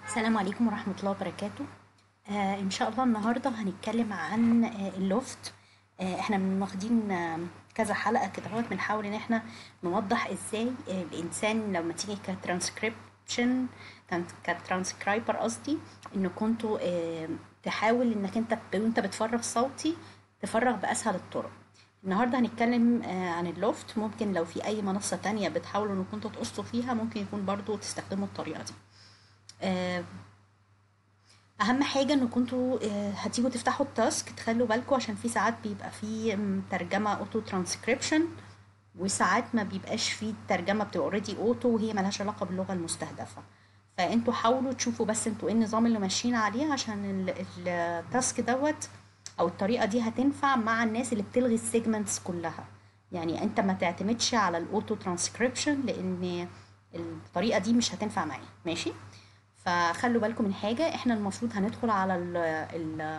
السلام عليكم ورحمة الله وبركاته آه إن شاء الله النهاردة هنتكلم عن آه اللوفت آه إحنا من واخدين آه كذا حلقة كده اهوت بنحاول إن إحنا نوضح إزاي آه الإنسان لما تيجي كترانسكريبشن كترانسكرايبر قصدي إن كنتوا آه تحاول إنك أنت ب- وأنت بتفرغ صوتي تفرغ بأسهل الطرق النهاردة هنتكلم آه عن اللوفت ممكن لو في أي منصة تانية بتحاولوا إن كنتوا تقصوا فيها ممكن يكون برضو تستخدموا الطريقة دي آه، اهم حاجه ان كنتوا آه، هتيجوا تفتحوا التاسك تخلوا بالكم عشان في ساعات بيبقى في م، ترجمه اوتو ترانسكريبشن وساعات ما بيبقاش في الترجمه بتبقى اوريدي اوتو وهي ملهاش علاقه باللغه المستهدفه فانتوا حاولوا تشوفوا بس انتوا ايه النظام اللي ماشيين عليه عشان ال- ال- التاسك دوت او الطريقه دي هتنفع مع الناس اللي بتلغي السيجمنتس كلها يعني انت ما تعتمدش على الاوتو ترانسكريبشن لان الطريقه دي مش هتنفع معايا ماشي فخلوا بالكم من حاجة احنا المفروض هندخل على ال ال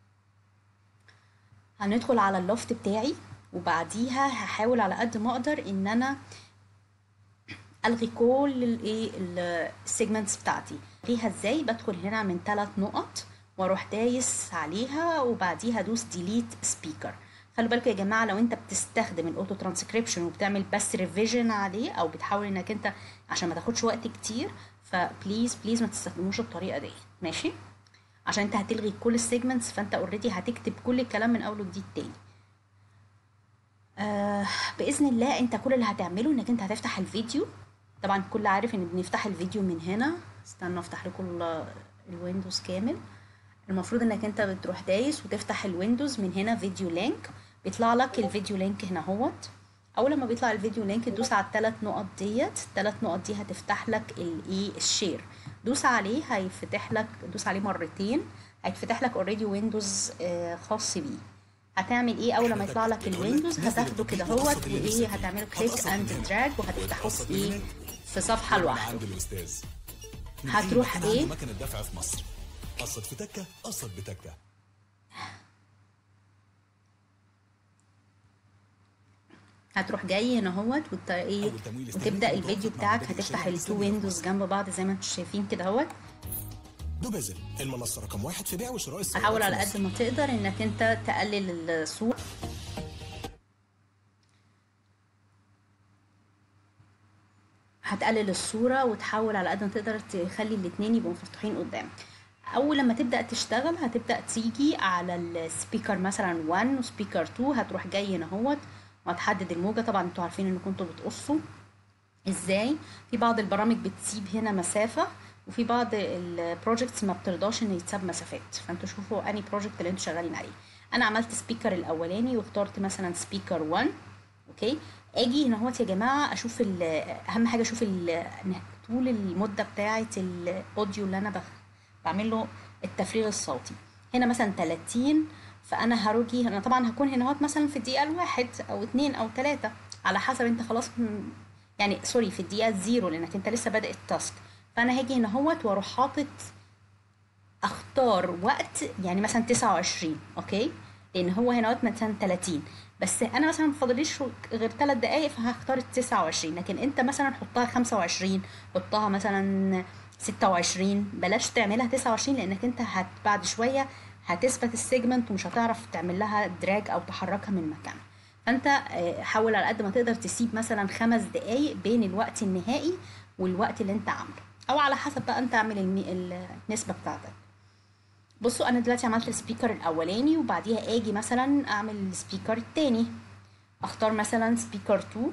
هندخل على اللوفت بتاعي وبعديها هحاول على قد ما اقدر ان انا الغي كل الايه السيجمنتس بتاعتي الغيها ازاي بدخل هنا من ثلاث نقط واروح دايس عليها وبعديها ادوس ديليت سبيكر خلوا بالكم يا جماعه لو انت بتستخدم الاوتو ترانسكريبشن وبتعمل بس ريفيجن عليه او بتحاول انك انت عشان ما تاخدش وقت كتير فبليز بليز ما تستخدموش الطريقه دي ماشي عشان انت هتلغي كل السيجمنتس فانت اوريدي هتكتب كل الكلام من اول وجديد تاني آه باذن الله انت كل اللي هتعمله انك انت هتفتح الفيديو طبعا الكل عارف ان بنفتح الفيديو من هنا استنى افتح لكم ال- الويندوز كامل المفروض انك انت بتروح دايس وتفتح الويندوز من هنا فيديو لينك بيطلع لك الفيديو لينك هنا اهوت اول لما بيطلع الفيديو لينك تدوس على الثلاث نقط ديت الثلاث نقط دي هتفتح لك الايه الشير دوس عليه هيفتح لك دوس عليه مرتين هيتفتح لك اوريدي ويندوز آه، خاص بيه هتعمل ايه اول لما يطلع لك الويندوز هتاخده كده اهوت وايه هتعمله كليك اند دراج وهتفتحه في ايه في صفحه لوحده عند الاستاذ هتروح نتيجة إن إيه؟ عنده مكنه دفع في مصر قصد في تكه قصد بتكه هتروح جاي هنا اهوت وت... ايه أول تمويل إسلامي وتبدا بالضبط الفيديو مع بتاعك مبادئ هتفتح الشريعة التو الإسلامية في ويندوز مصر. جنب بعض زي ما انتم شايفين كده اهوت دوبازل المنصه رقم واحد في بيع وشراء السيارات حاول في على مصر. قد ما تقدر انك انت تقلل الصوره هتقلل الصورة وتحاول على قد ما تقدر تخلي الاتنين يبقوا مفتوحين قدامك أول لما تبدأ تشتغل هتبدأ تيجي على السبيكر مثلا 1 وسبيكر 2 هتروح جاي هنا اهوت وهتحدد الموجة طبعا انتوا عارفين ان كنتوا بتقصوا ازاي في بعض البرامج بتسيب هنا مسافة وفي بعض البروجكتس ما بترضاش ان يتساب مسافات فانتوا شوفوا اني بروجكت اللي انتوا شغالين عليه انا عملت سبيكر الاولاني واخترت مثلا سبيكر 1 اوكي اجي هنا اهوت يا جماعه اشوف ال- اهم حاجه اشوف ال- طول المده بتاعه الاوديو اللي انا بخ- بعمل له التفريغ الصوتي هنا مثلا 30 فانا هروجي انا طبعا هكون هنا اهوت مثلا في الدقيقه الواحد او اتنين او تلاته على حسب انت خلاص م- يعني سوري في الدقيقه الزيرو لانك انت لسه بادئ التاسك فانا هاجي هنا اهوت واروح حاطط اختار وقت يعني مثلا 29 اوكي لان هو هنا وقت مثلا 30 بس انا مثلا مفضليش غير 3 دقايق فهختار ال 29 لكن انت مثلا حطها 25 حطها مثلا 26 بلاش تعملها 29 لانك انت هت بعد شويه هتثبت السيجمنت ومش هتعرف تعمل لها دراج او تحركها من مكانها فانت آه، حاول على قد ما تقدر تسيب مثلا خمس دقايق بين الوقت النهائي والوقت اللي انت عامله او على حسب بقى انت اعمل المي- النسبه بتاعتك بصوا انا دلوقتي عملت السبيكر الاولاني وبعديها اجي مثلا اعمل السبيكر التاني اختار مثلا سبيكر 2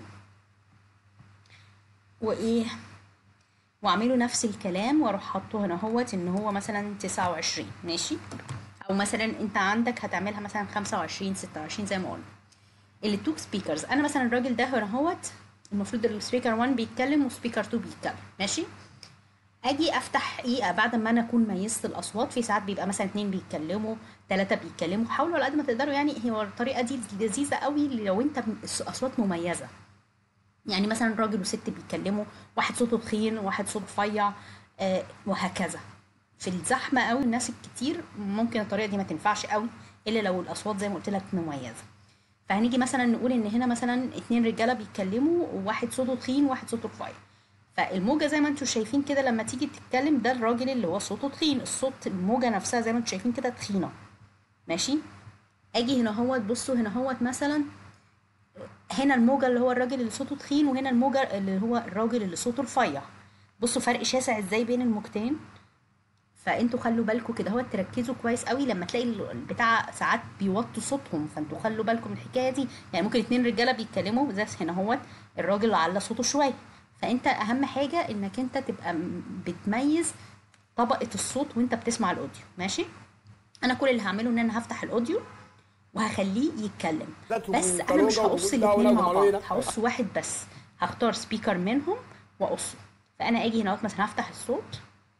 وايه واعمله نفس الكلام واروح حاطه هنا اهوت ان هو مثلا 29 ماشي او مثلا انت عندك هتعملها مثلا 25 26 زي ما قلنا التو سبيكرز انا مثلا الراجل ده هنا اهوت المفروض السبيكر 1 بيتكلم وسبيكر 2 بيتكلم ماشي اجي افتح ايه بعد ما انا اكون ميزت الاصوات في ساعات بيبقى مثلا اتنين بيتكلموا تلاتة بيتكلموا حاولوا على قد ما تقدروا يعني هي الطريقه دي لذيذه قوي لو انت م- اصوات مميزه يعني مثلا راجل وست بيتكلموا واحد صوته تخين وواحد صوته رفيع آه وهكذا في الزحمه قوي الناس الكتير ممكن الطريقه دي ما تنفعش قوي الا لو الاصوات زي ما قلت لك مميزه فهنيجي مثلا نقول ان هنا مثلا اتنين رجاله بيتكلموا وواحد صوته تخين وواحد صوته رفيع فالموجه زي ما انتم شايفين كده لما تيجي تتكلم ده الراجل اللي هو صوته تخين الصوت الموجه نفسها زي ما انتم شايفين كده تخينه ماشي اجي هنا هوت بصوا هنا هوت مثلا هنا الموجه اللي هو الراجل اللي صوته تخين وهنا الموجه اللي هو الراجل اللي صوته رفيع بصوا فرق شاسع ازاي بين الموجتين فانتوا خلوا بالكم كده هو تركزوا كويس قوي لما تلاقي البتاع ساعات بيوطوا صوتهم فانتوا خلوا بالكم من الحكايه دي يعني ممكن اتنين رجاله بيتكلموا زي هنا هوت الراجل على صوته شويه فانت اهم حاجه انك انت تبقى م- بتميز طبقه الصوت وانت بتسمع الاوديو ماشي انا كل اللي هعمله ان انا هفتح الاوديو وهخليه يتكلم بس انا مش هقص الاثنين مع بعض هقص واحد بس هختار سبيكر منهم واقصه فانا اجي هنا مثلا هفتح الصوت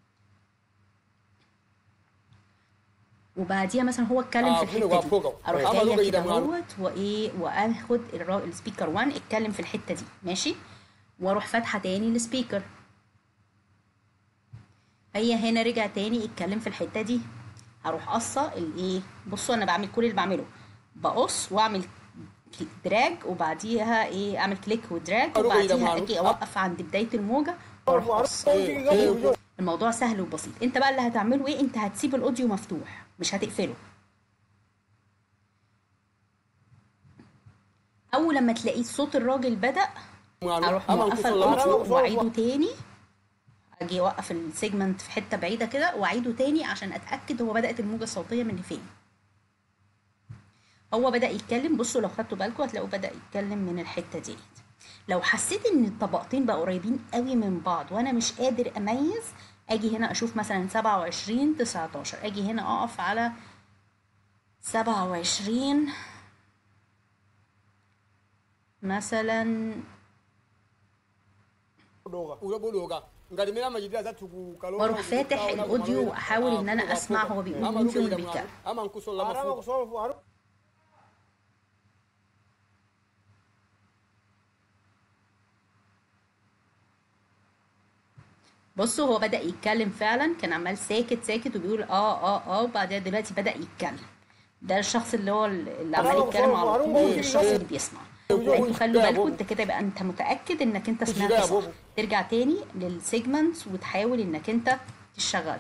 وبعديها مثلا هو اتكلم آه، في فينو الحته دي فوقه. اروح أما لغة جايه كده إذا ما- اهوت وايه واخد الرا- السبيكر 1 اتكلم في الحته دي ماشي واروح فاتحه تاني السبيكر هي هنا رجع تاني اتكلم في الحته دي هروح قصه الايه بصوا انا بعمل كل اللي بعمله بقص واعمل كل- دراج وبعديها ايه اعمل كليك ودراج أروح إذا وبعديها ما اجي أروح. اوقف عند بدايه الموجه واروح قص أوكي؟ الموضوع سهل وبسيط انت بقى اللي هتعمله ايه انت هتسيب الاوديو مفتوح مش هتقفله اول لما تلاقيه صوت الراجل بدا اروح موقفه الاوديو واعيده تاني اجي اوقف السيجمنت في حته بعيده كده واعيده تاني عشان اتاكد هو بدات الموجه الصوتيه من فين هو بدا يتكلم بصوا لو خدتوا بالكم هتلاقوا بدا يتكلم من الحته ديت لو حسيت ان الطبقتين بقوا قريبين قوي من بعض وانا مش قادر اميز اجي هنا اشوف مثلا 27 19 اجي هنا اقف على 27 مثلا واروح فاتح الاوديو واحاول ان انا اسمع هو بيقول مين فيهم اللي بيتكلم بصوا هو بدأ يتكلم فعلا كان عمال ساكت ساكت وبيقول اه اه اه وبعدين دلوقتي بدأ يتكلم ده الشخص اللي هو اللي عمال يتكلم على طول ده الشخص اللي بيسمع فانتوا خلوا بالكم انت كده يبقى انت متأكد انك انت سمعت صح ترجع تاني للسيجمنتس وتحاول انك انت تشتغل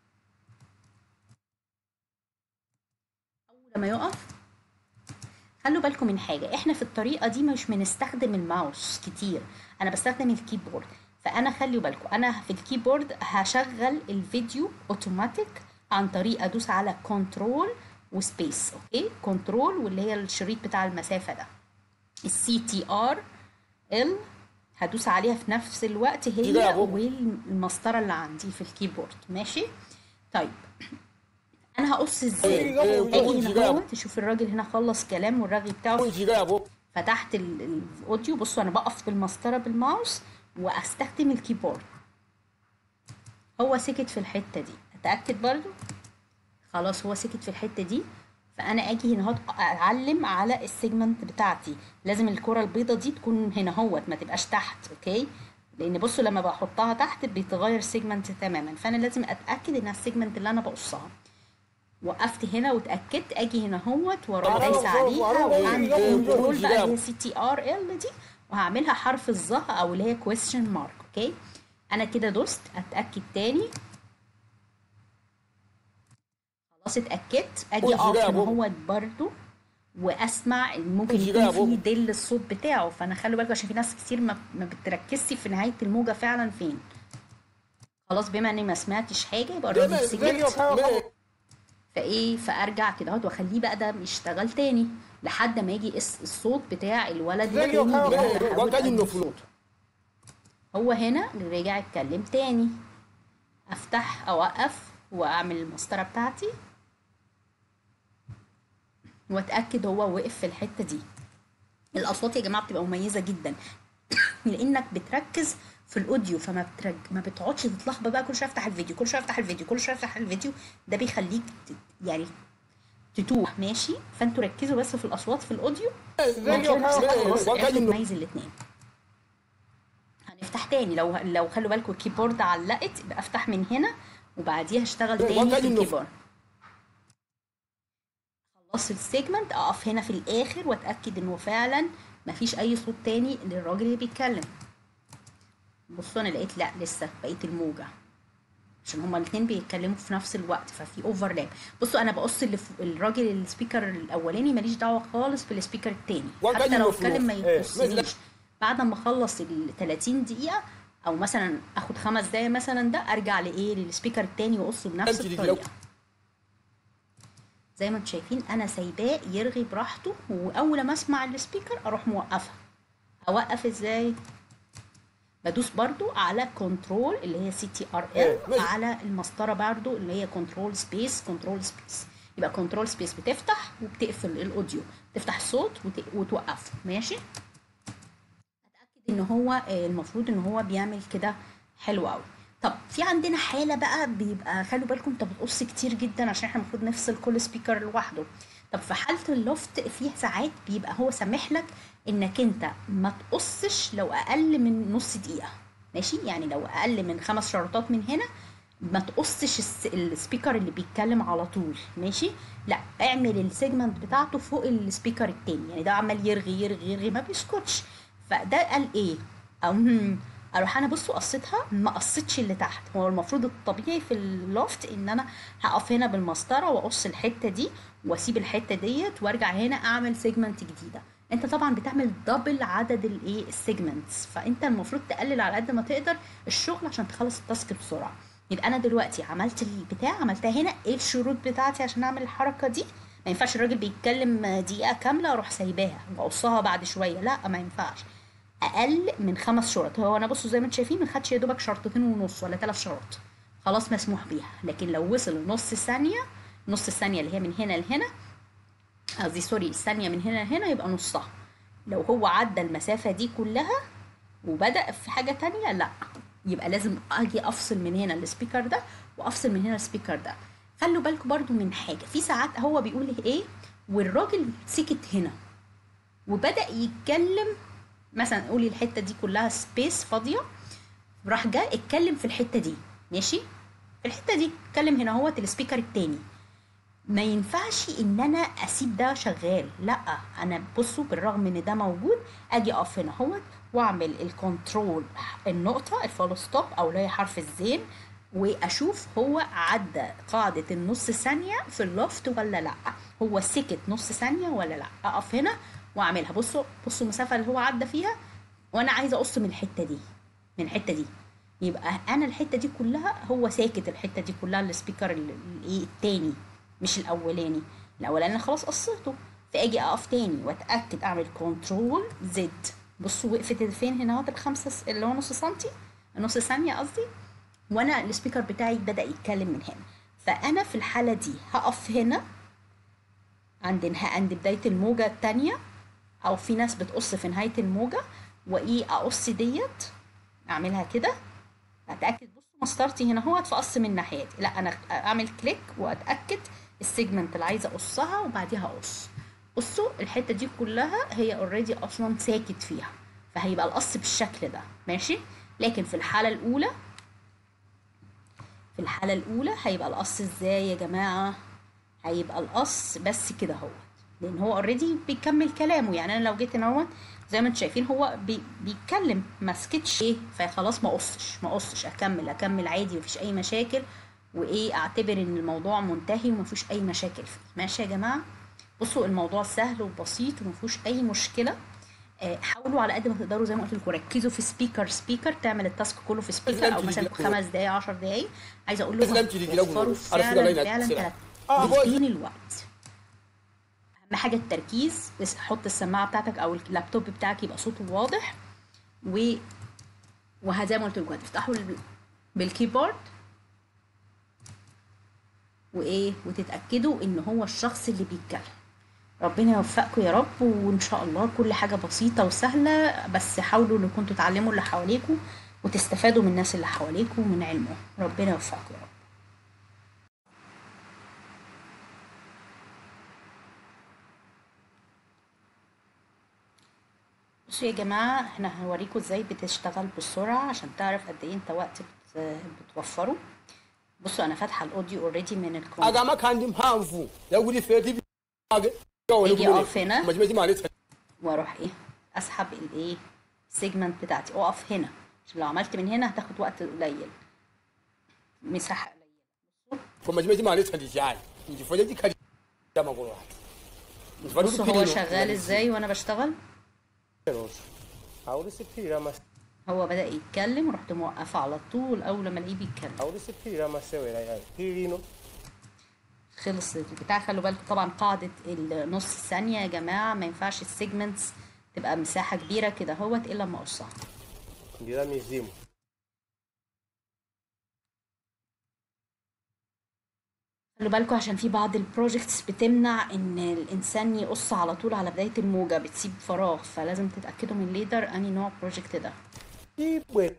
اول لما يقف خلوا بالكم من حاجة احنا في الطريقة دي مش بنستخدم الماوس كتير انا بستخدم الكيبورد فانا خلوا بالكم انا في الكيبورد هشغل الفيديو اوتوماتيك عن طريق ادوس على كنترول وسبيس اوكي كنترول واللي هي الشريط بتاع المسافة ده السي تي ار ال هدوس عليها في نفس الوقت هي والمسطرة اللي عندي في الكيبورد ماشي طيب انا هقص ازاي اجي هنا اهو تشوف الراجل هنا خلص كلام والرغي بتاعه فتحت ال- الاوديو بصوا انا بقف بالمسطره بالماوس واستخدم الكيبورد هو سكت في الحته دي اتاكد برضو خلاص هو سكت في الحته دي فانا اجي هنا اهوت اعلم على السيجمنت بتاعتي لازم الكره البيضه دي تكون هنا اهوت ما تبقاش تحت اوكي لان بصوا لما بحطها تحت بيتغير السيجمنت تماما فانا لازم اتاكد انها السيجمنت اللي انا بقصها وقفت هنا واتاكدت اجي هنا اهوت واروح دايسه عليها وعند كنترول بقى اللي هي سي تي ار ال دي وهعملها حرف الظه او اللي هي كويستشن مارك اوكي انا كده دوست اتاكد تاني خلاص اتاكدت اجي اقف هنا اهوت برضو واسمع إن ممكن يكون في دل الصوت بتاعه فانا خلوا بالكم عشان في ناس كتير ما, ما بتركزش في نهايه الموجه فعلا فين خلاص بما اني ما سمعتش حاجه يبقى الراجل سكت فايه فارجع كده اهوت واخليه بقى ده يشتغل تاني لحد ما يجي اس- الصوت بتاع الولد ده تاني اللي انا بحاول أدي صوته. هو هنا رجع اتكلم تاني افتح اوقف واعمل المسطره بتاعتي واتاكد هو وقف في الحته دي الاصوات يا جماعه بتبقى مميزه جدا لانك بتركز في الاوديو فما بترج... ما بتقعدش تتلخبط بقى كل شويه افتح الفيديو كل شويه افتح الفيديو كل شويه افتح الفيديو ده بيخليك ت... يعني تتوه ماشي فانتوا ركزوا بس في الاصوات في الاوديو وهتلاقوا نفسك خلاص عرفت تميز الاثنين هنفتح تاني لو لو خلوا بالكم الكيبورد علقت يبقى افتح من هنا وبعديها اشتغل تاني في الكيبورد خلصت السيجمنت اقف هنا في الاخر واتاكد انه فعلا مفيش اي صوت تاني للراجل اللي بيتكلم بصوا انا لقيت لا لسه بقيت الموجه عشان هما الاثنين بيتكلموا في نفس الوقت ففي اوفرلاب بصوا انا بقص اللي في الراجل السبيكر الاولاني ماليش دعوه خالص بالسبيكر التاني وقال حتى لو المفروض. اتكلم ما إيه، يخصنيش مثل- بعد ما اخلص ال 30 دقيقه او مثلا اخد خمس دقايق مثلا ده ارجع لايه للسبيكر التاني واقصه بنفس أنت اللي الطريقه لو- زي ما انتم شايفين انا سايباه يرغي براحته واول ما اسمع السبيكر اروح موقفها اوقف ازاي بدوس برضو على كنترول اللي هي سي تي ار إيه، ال ماشي. على المسطره برضو اللي هي كنترول سبيس كنترول سبيس يبقى كنترول سبيس بتفتح وبتقفل الاوديو تفتح الصوت وت- وتوقفه ماشي اتاكد ان هو آه، المفروض ان هو بيعمل كده حلو قوي طب في عندنا حاله بقى بيبقى خلوا بالكم انت بتقص كتير جدا عشان احنا المفروض نفصل كل سبيكر لوحده طب في حاله اللوفت في ساعات بيبقى هو سامح لك انك انت ما تقصش لو اقل من نص دقيقه ماشي يعني لو اقل من خمس شرطات من هنا ما تقصش الس- السبيكر اللي بيتكلم على طول ماشي لا اعمل السيجمنت بتاعته فوق السبيكر التاني يعني ده عمال يرغي يرغي يرغي ما بيسكتش فده قال ايه او هم، اروح انا بصوا قصيتها ما قصيتش اللي تحت هو المفروض الطبيعي في اللوفت ان انا هقف هنا بالمسطره واقص الحته دي واسيب الحته ديت وارجع هنا اعمل سيجمنت جديده انت طبعا بتعمل دبل عدد الايه السيجمنتس فانت المفروض تقلل على قد ما تقدر الشغل عشان تخلص التاسك بسرعه يبقى انا دلوقتي عملت البتاع عملتها هنا ايه الشروط بتاعتي عشان اعمل الحركه دي ما ينفعش الراجل بيتكلم دقيقه كامله اروح سايباها واقصها بعد شويه لا ما ينفعش اقل من خمس شرط هو انا بصوا زي ما انتم شايفين ما خدش يا دوبك شرطتين ونص ولا ثلاث شرط خلاص مسموح بيها لكن لو وصل نص ثانيه نص الثانيه اللي هي من هنا لهنا قصدي سوري الثانيه من هنا لهنا يبقى نصها لو هو عدى المسافه دي كلها وبدا في حاجه تانية لا يبقى لازم اجي افصل من هنا السبيكر ده وافصل من هنا السبيكر ده خلوا بالكم برضو من حاجه في ساعات هو بيقول ايه والراجل سكت هنا وبدا يتكلم مثلا قولي الحته دي كلها سبيس فاضيه راح جاي اتكلم في الحته دي ماشي في الحته دي اتكلم هنا هو السبيكر التاني ما ينفعش ان انا اسيب ده شغال لا انا بصوا بالرغم ان ده موجود اجي اقف هنا اهوت واعمل الكنترول النقطه الفول ستوب او اللي هي حرف الزين واشوف هو عدى قاعده النص ثانيه في اللوفت ولا لا هو سكت نص ثانيه ولا لا اقف هنا واعملها بصوا بصوا المسافه اللي هو عدى فيها وانا عايزه اقص من الحته دي من الحته دي يبقى انا الحته دي كلها هو ساكت الحته دي كلها السبيكر ال- الايه التاني مش الاولاني الاولاني أنا خلاص قصيته فاجي اقف تاني واتاكد اعمل كنترول زد بصوا وقفت فين هنا اهوت الخمسه س- اللي هو نص سنتي نص ثانيه قصدي وانا السبيكر بتاعي بدا يتكلم من هنا فانا في الحاله دي هقف هنا عند انها عند بدايه الموجه التانية او في ناس بتقص في نهايه الموجه وايه اقص ديت اعملها كده اتاكد بصوا مسطرتي هنا اهوت فقص من ناحيتي لا انا اعمل كليك واتاكد السيجمنت اللي عايزه اقصها وبعديها اقص بصوا الحته دي كلها هي اوريدي اصلا ساكت فيها فهيبقى القص بالشكل ده ماشي لكن في الحاله الاولى في الحاله الاولى هيبقى القص ازاي يا جماعه هيبقى القص بس كده اهوت لان هو اوريدي بيكمل كلامه يعني انا لو جيت هنا اهوت زي ما انتم شايفين هو بي بيتكلم ما سكتش ايه فخلاص ما قصش ما قصش اكمل اكمل عادي مفيش اي مشاكل وايه اعتبر ان الموضوع منتهي ومفيش اي مشاكل فيه ماشي يا جماعه بصوا الموضوع سهل وبسيط ومفيهوش اي مشكله آه، حاولوا على قد ما تقدروا زي ما قلت لكم ركزوا في سبيكر سبيكر تعمل التاسك كله في سبيكر او أنت مثلا اللي- خمس دقايق 10 دقايق عايزه اقول بس لكم أنت اللي لو- وفروا عارف كده فعلا لين فعلا هتسرع. ثلاث آه، بقول- ضعفين الوقت اهم حاجه التركيز بس حط السماعه بتاعتك او اللابتوب بتاعك يبقى صوته واضح و وزي ما قلت لكم هتفتحوا ال- بالكيبورد وايه وتتاكدوا ان هو الشخص اللي بيتكلم ربنا يوفقكم يا رب وان شاء الله كل حاجه بسيطه وسهله بس حاولوا انكم تعلموا اللي حواليكم وتستفادوا من الناس اللي حواليكم ومن علمهم ربنا يوفقكم يا رب بصوا يا جماعة احنا هنوريكم ازاي بتشتغل بسرعة عشان تعرف قد ايه انت وقت بت- بتوفره بصوا انا فاتحة الاوديو اوريدي من الكمبيوتر agama kandi mpamvu yagura ifeti bage يجي يقف هنا. majimezi maleta واروح ايه اسحب الايه السيجمنت بتاعتي اقف هنا عشان لو عملت من هنا هتاخد وقت قليل مساحه قليله Koma chimene chimalesa ndi chani chifukwa chikhalira makolo ake Chifukwa بص kuti هو phiri شغال lino- ازاي وانا بشتغل lonse awulisipirira amase- هو بدأ يتكلم ورحت موقفه على طول اول لما الاقيه بيتكلم awulisipirira amasewera yayo phiri lino خلص البتاع خلوا بالكم طبعا قاعدة النص ثانية يا جماعة ما ينفعش السيجمنتس تبقى مساحة كبيرة كده اهوت الا لما اقصها ndi la mizimu خلوا بالكم عشان في بعض البروجكتس بتمنع ان الانسان يقص على طول على بداية الموجة بتسيب فراغ فلازم تتأكدوا من الليدر اني نوع بروجكت ده ibwera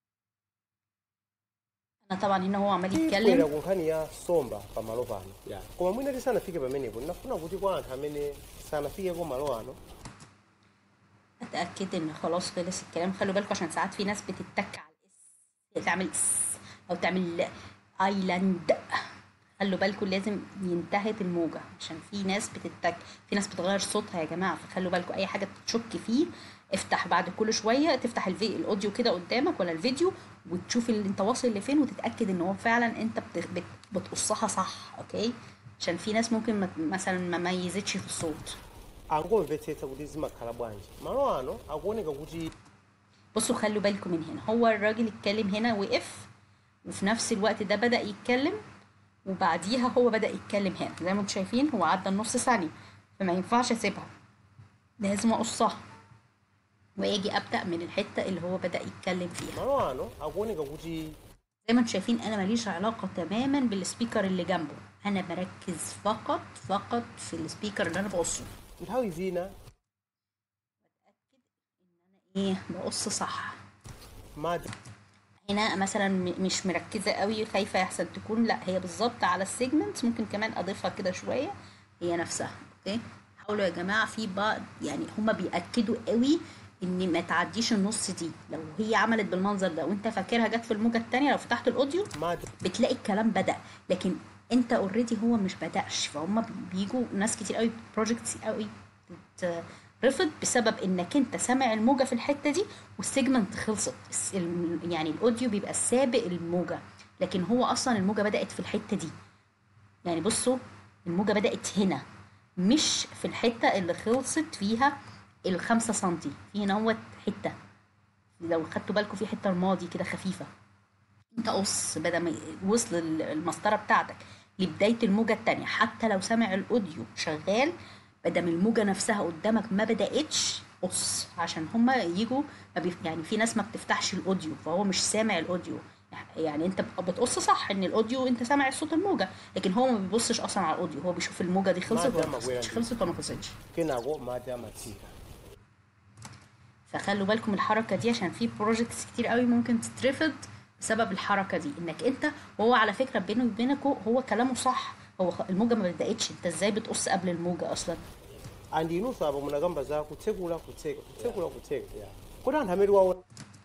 انا طبعا هنا هو عمال ibwera يتكلم ku nkhani ya somba pamalo pano ya koma mwina tisanafike pamenepo ndinafuna kuti kwa anthu amene sanafikeko malo ano اتاكد ان خلاص خلص الكلام خلوا بالكم عشان ساعات في ناس بتتك على الاس تعمل اس او تعمل ايلاند خلوا بالكم لازم ينتهت الموجة عشان في ناس بتتك في ناس بتغير صوتها يا جماعة فخلوا بالكم أي حاجة تشك فيه افتح بعد كل شوية تفتح الفي... الأوديو كده قدامك ولا الفيديو وتشوف ال- انت واصل لفين وتتأكد ان هو فعلا انت بت... بت... بتقصها صح اوكي عشان في ناس ممكن ما... مثلا ما ميزتش في الصوت angomvetsetsa kuti zimakhala bwanji malo ano akuoneka kuti بصوا خلوا بالكم من هنا هو الراجل اتكلم هنا وقف وفي نفس الوقت ده بدأ يتكلم وبعديها هو بدأ يتكلم هنا زي ما انتم شايفين هو عدى النص ثانية فما ينفعش اسيبها لازم اقصها واجي ابدأ من الحتة اللي هو بدأ يتكلم فيها malo ano akuoneka kuti زي ما انتم شايفين انا ماليش علاقة تماما بالسبيكر اللي جنبه انا بركز فقط فقط في السبيكر اللي انا بقصه nthawi zina ايه بقص صح mati هنا مثلا م- مش مركزه قوي خايفه يحصل تكون لا هي بالظبط على السيجمنت ممكن كمان اضيفها كده شويه هي نفسها اوكي حاولوا يا جماعه في بعض يعني هما بياكدوا قوي ان ما تعديش النص دي لو هي عملت بالمنظر ده وانت فاكرها جت في الموجه التانية لو فتحت الاوديو mati بتلاقي الكلام بدأ لكن انت اوريدي هو مش بدأش فهم بيجوا ناس كتير قوي بروجكتس قوي تترفض بسبب انك انت سامع الموجة في الحتة دي والسيجمنت خلصت الس- الم- يعني الاوديو بيبقى سابق الموجة لكن هو اصلا الموجة بدأت في الحتة دي يعني بصوا الموجة بدأت هنا مش في الحتة اللي خلصت فيها الخمسة سنتي في هنا هو حتة لو خدتوا بالكم في حتة رمادي كده خفيفة انت قص بدل ما وصل ال- المسطره بتاعتك لبدايه الموجه التانية حتى لو سامع الاوديو شغال بدل الموجه نفسها قدامك ما بداتش قص عشان هما يجوا ما بيف... يعني في ناس ما بتفتحش الاوديو فهو مش سامع الاوديو يعني انت بت- بتقص صح ان الاوديو انت سامع صوت الموجه لكن هو ما بيبصش اصلا على الاوديو هو بيشوف الموجه دي خلصت ما ولا دام ما خلصتش أبويا خلصت ولا ما خلصتش kenako mati amatsika فخلوا بالكم الحركة دي عشان في بروجكتس كتير قوي ممكن تترفض بسبب الحركة دي انك انت وهو على فكرة بينه وبينك هو كلامه صح هو خ- الموجة ما بدأتش انت ازاي بتقص قبل الموجة اصلا andi inunso apo munakamba za kutsekula kutseka kutsekula kutseka ya kuti anthu amene waona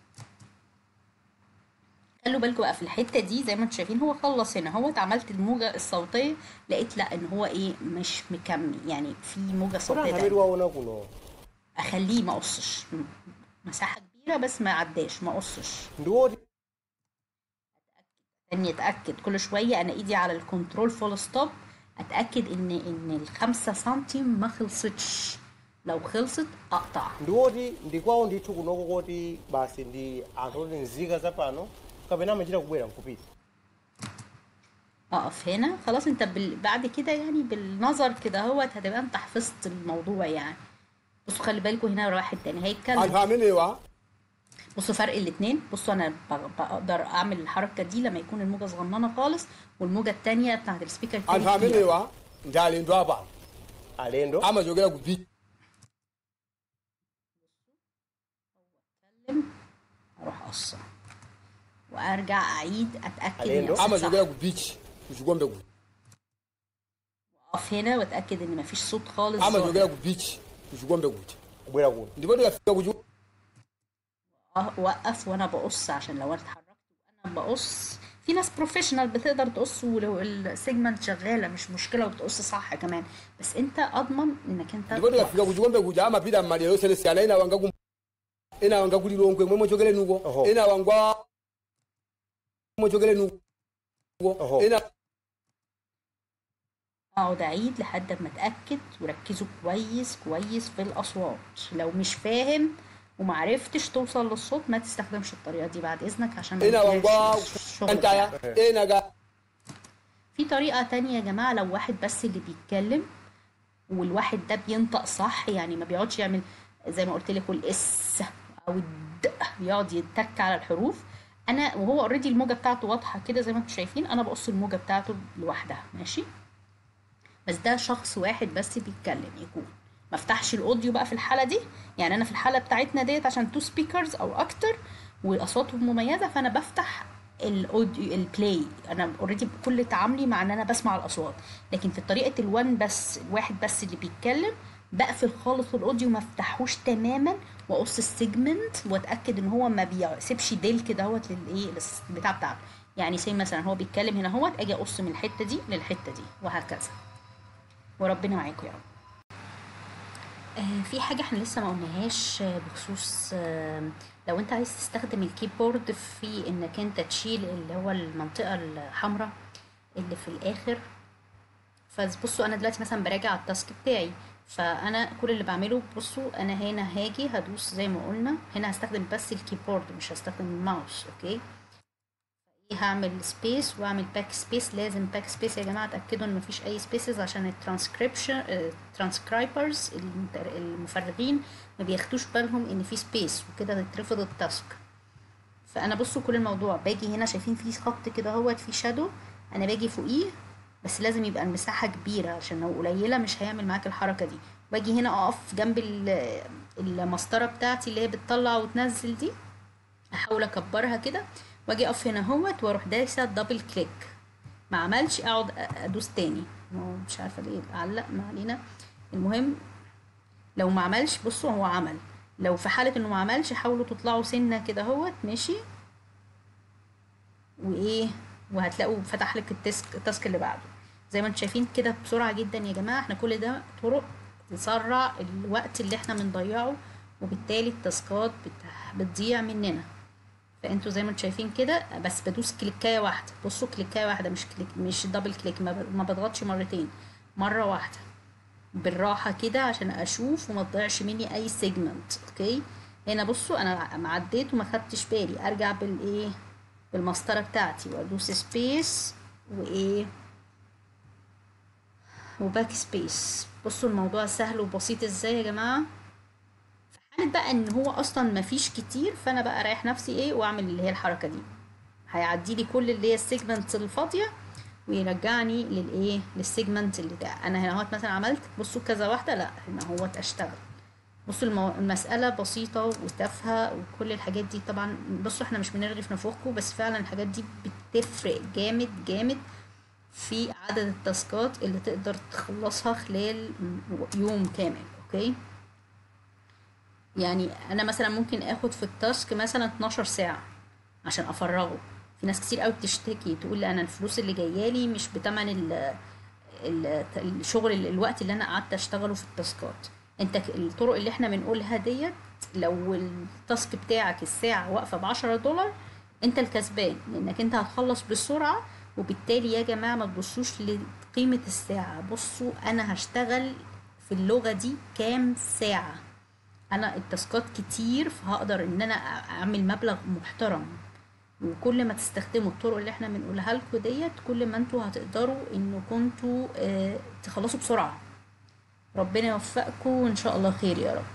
خلوا بالكم بقى في الحتة دي زي ما انتم شايفين هو خلص هنا هو اتعملت الموجة الصوتية لقيت لا ان هو ايه مش مكمل يعني في موجة kuti صوتية anthu amene تانية. waona kuno اخليه ما اقصش م- مساحة كبيرة بس ما عداش ما اقصش ndi woti اني اتاكد كل شويه انا ايدي على الكنترول فول ستوب اتاكد ان ان الخمسة سنتي ما خلصتش لو خلصت اقطع ndi woti ndikwawo ndithu kunoko koti basi ndi anthu oti nzika zapano kapena amachita kubwera nkupita اقف هنا خلاص انت بال... بعد كده يعني بالنظر كده هوت هتبقى انت حفظت الموضوع يعني بصوا خلي بالكم هنا واحد تاني anthu هيتكلم amenewa بصوا فرق الاتنين بصوا انا ب- بقدر اعمل الحركه دي لما يكون الموجه صغننه خالص والموجه التانية بتاعت السبيكر anthu التاني كبيرة. amenewa ndi alendo apano alendo amachokera ku beach اتكلم اروح اقص وارجع اعيد اتاكد اني أليندو؟ قصيت صح. amachokera ku beach ku chikombe kuti اقف هنا واتاكد ان مفيش صوت خالص amachokera ظاهر. ku beach ku chikombe kuti kubwera kuno ndipo tikafika ku chikombe أه- وقف وانا بقص عشان لو انا اتحركت وانا بقص في ناس بروفيشنال بتقدر تقص ولو السيجمنت شغاله مش مشكله وبتقص صح كمان بس انت اضمن انك انت ndipo tikafika ku chikombe kuti amapita m'madera osiyanasiyana ena wanga ku ina wanga kuli lonkwe mwe mochokele nuko Oho. ina wangwa mochokele nuko Oho. ina اقعد اعيد لحد ما اتاكد وركزوا كويس كويس في الاصوات لو مش فاهم ومعرفتش توصل للصوت ما تستخدمش الطريقه دي بعد اذنك عشان ما ina wangwa يضيعش الشغل anta ya بتاعك. ina ga في طريقة تانية يا جماعة لو واحد بس اللي بيتكلم والواحد ده بينطق صح يعني ما بيقعدش يعمل زي ما قلت لكم الاس او الد بيقعد يتك على الحروف انا وهو اوريدي الموجة بتاعته واضحة كده زي ما انتم شايفين انا بقص الموجة بتاعته لوحدها ماشي بس ده شخص واحد بس بيتكلم يكون ما افتحش الاوديو بقى في الحاله دي يعني انا في الحاله بتاعتنا ديت عشان تو سبيكرز او اكتر واصواتهم مميزه فانا بفتح الاوديو البلاي انا اوريدي كل تعاملي مع ان انا بسمع الاصوات لكن في طريقه الوان بس الواحد بس اللي بيتكلم بقفل خالص الاوديو ما افتحوش تماما واقص السيجمنت واتاكد ان هو ما بيسيبش ديل كده اهوت للايه للبتاع بتاعته يعني زي مثلا هو بيتكلم هنا اهوت اجي اقص من الحته دي للحته دي وهكذا وربنا معاكم يا رب آه، في حاجة احنا لسه ما قلناهاش آه، بخصوص آه، لو انت عايز تستخدم الكيبورد في انك انت تشيل اللي هو المنطقة الحمراء اللي في الاخر فبصوا انا دلوقتي مثلا براجع التاسك بتاعي فانا كل اللي بعمله بصوا انا هنا هاجي هدوس زي ما قلنا هنا هستخدم بس الكيبورد مش هستخدم الماوس اوكي هعمل سبيس واعمل باك سبيس لازم باك سبيس يا جماعه اتاكدوا ان مفيش اي سبيسز عشان الترانسكريبشن الترانسكرايبرز المفرغين ما بياخدوش بالهم ان في سبيس وكده يترفض التاسك فانا بصوا كل الموضوع باجي هنا شايفين في خط كده اهوت في شادو انا باجي فوقيه بس لازم يبقى المساحه كبيره عشان لو قليله مش هيعمل معاك الحركه دي واجي هنا اقف جنب ال- المسطره بتاعتي اللي هي بتطلع وتنزل دي احاول اكبرها كده واجي اقف هنا اهوت واروح دايسه دبل كليك ما عملش اقعد أ- ادوس تاني هو مش عارفه ليه علق ما علينا المهم لو ما عملش بصوا هو عمل لو في حاله انه ما عملش حاولوا تطلعوا سنه كده اهوت ماشي وايه وهتلاقوا فتح لك التاسك التاسك اللي بعده زي ما انتم شايفين كده بسرعه جدا يا جماعه احنا كل ده طرق تسرع الوقت اللي احنا بنضيعه وبالتالي التاسكات بت- بتضيع مننا فانتوا زي ما انتم شايفين كده بس بدوس كليكايه واحده بصوا كليكايه واحده مش كليك مش دبل كليك ما, ب- ما بضغطش مرتين مره واحده بالراحه كده عشان اشوف وما تضيعش مني اي سيجمنت اوكي هنا بصوا انا ما عديت وما خدتش بالي ارجع بالايه بالمسطره بتاعتي وادوس سبيس وايه وباك سبيس بصوا الموضوع سهل وبسيط ازاي يا جماعه حالة بقى ان هو اصلا مفيش كتير فانا بقى اريح نفسي ايه واعمل اللي هي الحركه دي هيعدي لي كل اللي هي السيجمنت الفاضيه ويرجعني للايه للسيجمنت اللي ده انا هنا اهوت مثلا عملت بصوا كذا واحده لا هنا اهوت اشتغل بصوا المو... المسألة بسيطة وتافهة وكل الحاجات دي طبعا بصوا احنا مش بنرغي في نفوخكم بس فعلا الحاجات دي بتفرق جامد جامد في عدد التاسكات اللي تقدر تخلصها خلال يوم كامل اوكي يعني انا مثلا ممكن اخد في التاسك مثلا 12 ساعة عشان افرغه في ناس كتير قوي بتشتكي تقول انا الفلوس اللي جايالي مش بتمن ال ال- الشغل ال- الوقت اللي انا قعدت اشتغله في التاسكات انت ك- الطرق اللي احنا بنقولها ديت لو التاسك بتاعك الساعة واقفة بعشرة دولار انت الكسبان لانك انت هتخلص بسرعة وبالتالي يا جماعة ما تبصوش لقيمة الساعة بصوا انا هشتغل في اللغة دي كام ساعة انا التاسكات كتير فهقدر ان انا اعمل مبلغ محترم وكل ما تستخدموا الطرق اللي احنا بنقولها لكم ديت كل ما انتوا هتقدروا انه كنتوا اه تخلصوا بسرعة ربنا يوفقكم وان شاء الله خير يا رب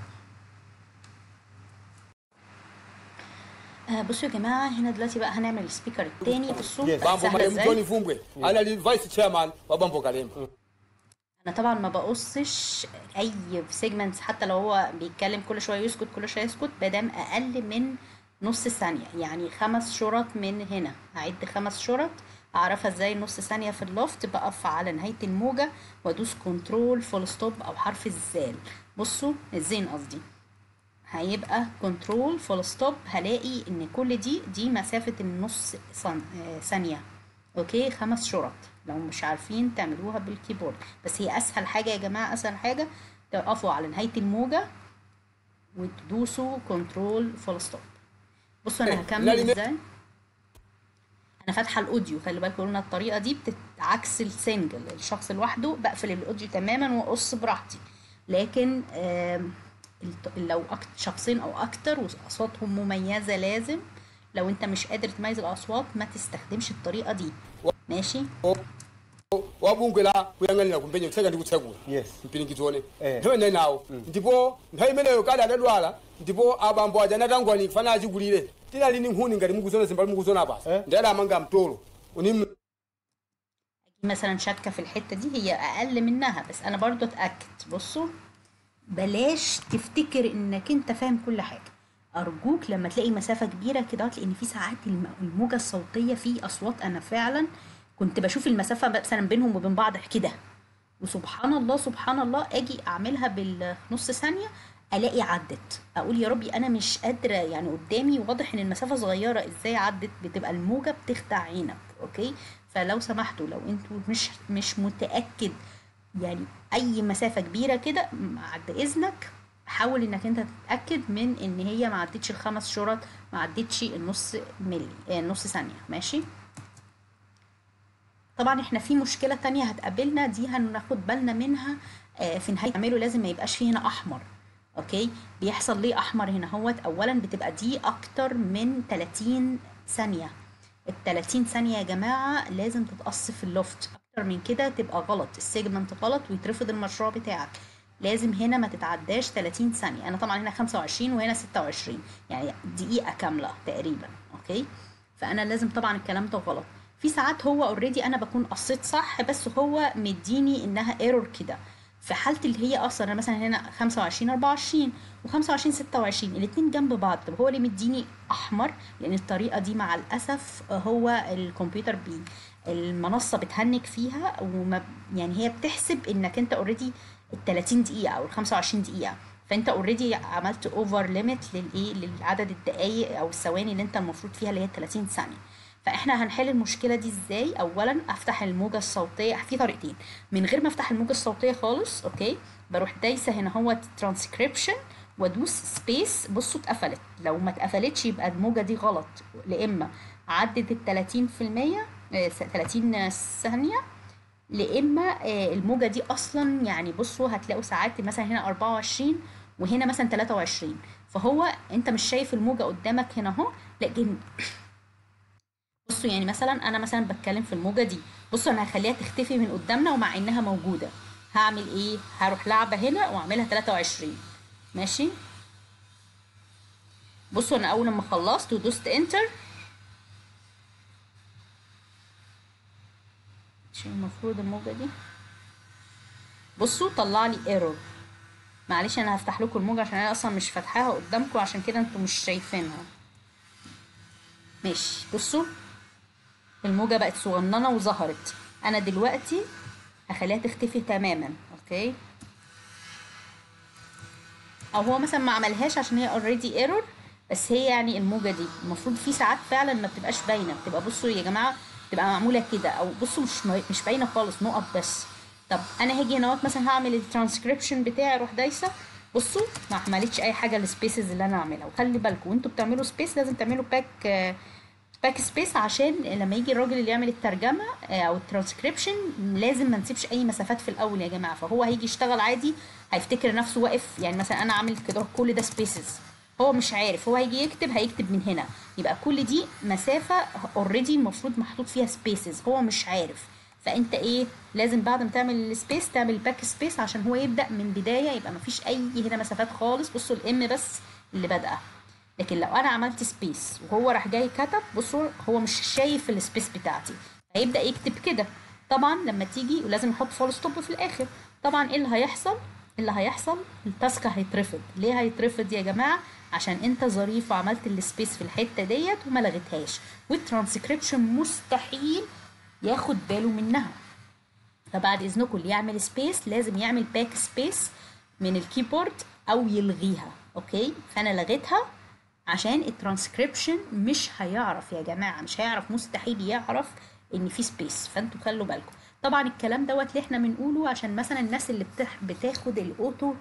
آه بصوا يا جماعة هنا دلوقتي بقى هنعمل السبيكر التاني بصوا Yes. بقى bambo سهلة marehemu ازاي john fumbwe ana li vice chairman wa bambo kalemba انا طبعا ما بقصش اي سيجمنتس حتى لو هو بيتكلم كل شويه يسكت كل شويه يسكت مادام اقل من نص ثانيه يعني خمس شرط من هنا هعد خمس شرط اعرفها ازاي نص ثانيه في اللوفت بقف على نهايه الموجه وادوس كنترول فول ستوب او حرف الزال بصوا الزين قصدي هيبقى كنترول فول ستوب هلاقي ان كل دي دي مسافة النص ثان- آه، ثانية اوكي خمس شرط لو مش عارفين تعملوها بالكيبورد بس هي اسهل حاجة يا جماعة اسهل حاجة تقفوا على نهاية الموجة وتدوسوا كنترول فول ستوب بصوا انا لا، هكمل لا، ازاي انا فاتحه الاوديو خلي بالكم قلنا الطريقه دي بتعكس السنجل الشخص لوحده بقفل الاوديو تماما واقص براحتي لكن آم، الت- لو أكت شخصين او اكتر واصواتهم مميزه لازم لو انت مش قادر تميز الاصوات ما تستخدمش الطريقه دي ماشي wabungela kuyang'anira kumpenye kutseka ndi kutsekula yes mpinikidzone Eh. nthawi ine nawo ndipo nthawi imeneyo kale adadwala ndipo abambo aja anatangwani kufana achikulire tinali ni nkhuni ngati mukuzona zimbali mukuzona pasi Eh. ndi adamanga mtolo uni مثلا شاكه في الحته دي هي اقل منها بس انا برضو اتاكد بصوا بلاش تفتكر انك انت فاهم كل حاجه ارجوك لما تلاقي مسافه كبيره كده لان في ساعات الم- الموجه الصوتيه في اصوات انا فعلا كنت بشوف المسافه مثلا بينهم وبين بعض كده وسبحان الله سبحان الله اجي اعملها بالنص ثانيه الاقي عدت اقول يا ربي انا مش قادره يعني قدامي واضح ان المسافه صغيره ازاي عدت بتبقى الموجه بتخدع عينك اوكي فلو سمحتوا لو انتوا مش مش متاكد يعني اي مسافه كبيره كده بعد اذنك حاول انك انت تتاكد من ان هي ما عدتش الخمس شرط ما عدتش النص ملي آه، نص ثانيه ماشي طبعا احنا في مشكلة تانية هتقابلنا دي هناخد بالنا منها آه، في نهاية عمله لازم ما يبقاش فيه هنا احمر اوكي بيحصل ليه احمر هنا هوت اولا بتبقى دي اكتر من 30 ثانية ال 30 ثانية يا جماعة لازم تتقص في اللوفت اكتر من كده تبقى غلط السيجمنت غلط ويترفض المشروع بتاعك لازم هنا ما تتعداش 30 ثانية انا طبعا هنا 25 وهنا 26 يعني دقيقة كاملة تقريبا اوكي فانا لازم طبعا الكلام ده غلط في ساعات هو اوريدي انا بكون قصيت صح بس هو مديني انها ايرور كده في حاله اللي هي اصلا انا مثلا هنا 25 24 و25 26 الاثنين جنب بعض طب هو اللي مديني احمر لان الطريقه دي مع الاسف هو الكمبيوتر بي المنصه بتهنج فيها وما يعني هي بتحسب انك انت اوريدي ال 30 دقيقه او ال 25 دقيقه فانت اوريدي عملت اوفر ليميت للايه للعدد الدقائق او الثواني اللي انت المفروض فيها اللي هي 30 ثانيه فاحنا هنحل المشكله دي ازاي اولا افتح الموجه الصوتيه في طريقتين من غير ما افتح الموجه الصوتيه خالص اوكي بروح دايسه هنا هو ترانسكريبشن وادوس سبيس بصوا اتقفلت لو ما اتقفلتش يبقى الموجه دي غلط لا اما عدت ال 30% آه، 30 ثانيه لا اما آه، الموجه دي اصلا يعني بصوا هتلاقوا ساعات مثلا هنا 24 وهنا مثلا 23 فهو انت مش شايف الموجه قدامك هنا اهو لكن بصوا يعني مثلا انا مثلا بتكلم في الموجه دي بصوا انا هخليها تختفي من قدامنا ومع انها موجوده هعمل ايه هروح لعبه هنا واعملها 23 ماشي بصوا انا اول لما خلصت ودوست انتر مش المفروض الموجه دي بصوا طلع لي ايرور معلش انا هفتح لكم الموجه عشان انا اصلا مش فاتحاها قدامكم عشان كده انتوا مش شايفينها ماشي بصوا الموجة بقت صغننة وظهرت انا دلوقتي هخليها تختفي تماما اوكي او هو مثلا ما عملهاش عشان هي اوريدي ايرور بس هي يعني الموجة دي المفروض في ساعات فعلا ما بتبقاش باينة بتبقى بصوا يا جماعة بتبقى معمولة كده او بصوا مش مش باينة خالص نقط بس طب انا هاجي هنا مثلا هعمل الترانسكريبشن بتاعي اروح دايسة بصوا ما عملتش اي حاجة للسبيسز اللي انا اعملها وخلي بالكم وانتوا بتعملوا سبيس لازم تعملوا باك باك سبيس عشان لما يجي الراجل اللي يعمل الترجمه آه، او الترانسكريبشن لازم ما نسيبش اي مسافات في الاول يا جماعه فهو هيجي يشتغل عادي هيفتكر نفسه واقف يعني مثلا انا عامل كده كل ده سبيسز هو مش عارف هو هيجي يكتب هيكتب من هنا يبقى كل دي مسافه اوريدي المفروض محطوط فيها سبيسز هو مش عارف فانت ايه لازم بعد ما تعمل السبيس تعمل باك سبيس عشان هو يبدا من بدايه يبقى مفيش اي هنا مسافات خالص بصوا الام بس اللي بادئه لكن لو انا عملت سبيس وهو راح جاي كتب بصوا هو مش شايف السبيس بتاعتي هيبدا يكتب كده طبعا لما تيجي ولازم يحط فول ستوب في الاخر طبعا ايه اللي هيحصل اللي هيحصل التاسك هيترفض ليه هيترفض يا جماعه عشان انت ظريف وعملت السبيس في الحته ديت وما لغيتهاش والترانسكريبشن مستحيل ياخد باله منها فبعد اذنكم اللي يعمل سبيس لازم يعمل باك سبيس من الكيبورد او يلغيها اوكي فانا لغيتها عشان الترانسكريبشن مش هيعرف يا جماعه مش هيعرف مستحيل يعرف ان في سبيس فانتوا خلوا بالكم طبعا الكلام دوت اللي احنا بنقوله عشان مثلا الناس اللي بتح... بتاخد الاوتو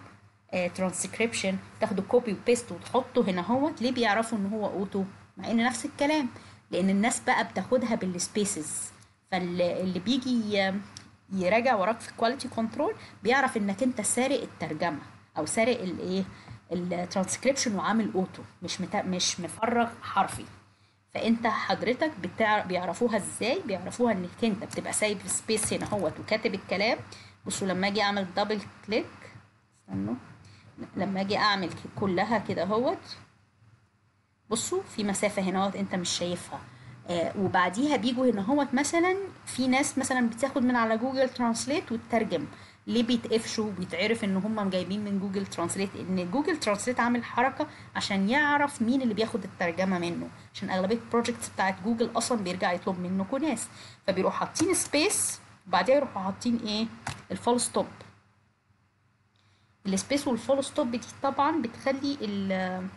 ترانسكريبشن تاخده كوبي وبيست وتحطه هنا اهوت ليه بيعرفوا ان هو اوتو مع ان نفس الكلام لان الناس بقى بتاخدها بالسبيسز فاللي بيجي ي- يراجع وراك في كواليتي كنترول بيعرف انك انت سارق الترجمه او سارق الايه الترانسكريبشن وعامل اوتو مش متا... مش مفرغ حرفي فانت حضرتك بتاع... بيعرفوها ازاي بيعرفوها انك انت بتبقى سايب سبيس هنا اهوت وكاتب الكلام بصوا لما اجي اعمل دبل كليك استنوا لما اجي اعمل ك- كلها كده اهوت بصوا في مسافة هنا اهوت انت مش شايفها آه وبعديها بيجوا هنا اهوت مثلا في ناس مثلا بتاخد من على جوجل ترانسليت وتترجم ليه بيتقفشوا بيتعرف ان هم جايبين من جوجل ترانسليت ان جوجل ترانسليت عامل حركة عشان يعرف مين اللي بياخد الترجمة منه عشان اغلبية البروجكتس بتاعت جوجل اصلا بيرجع يطلب منكم ناس فبيروحوا حاطين سبيس وبعديها يروحوا حاطين ايه الفول ستوب السبيس والفول ستوب دي طبعا بتخلي ال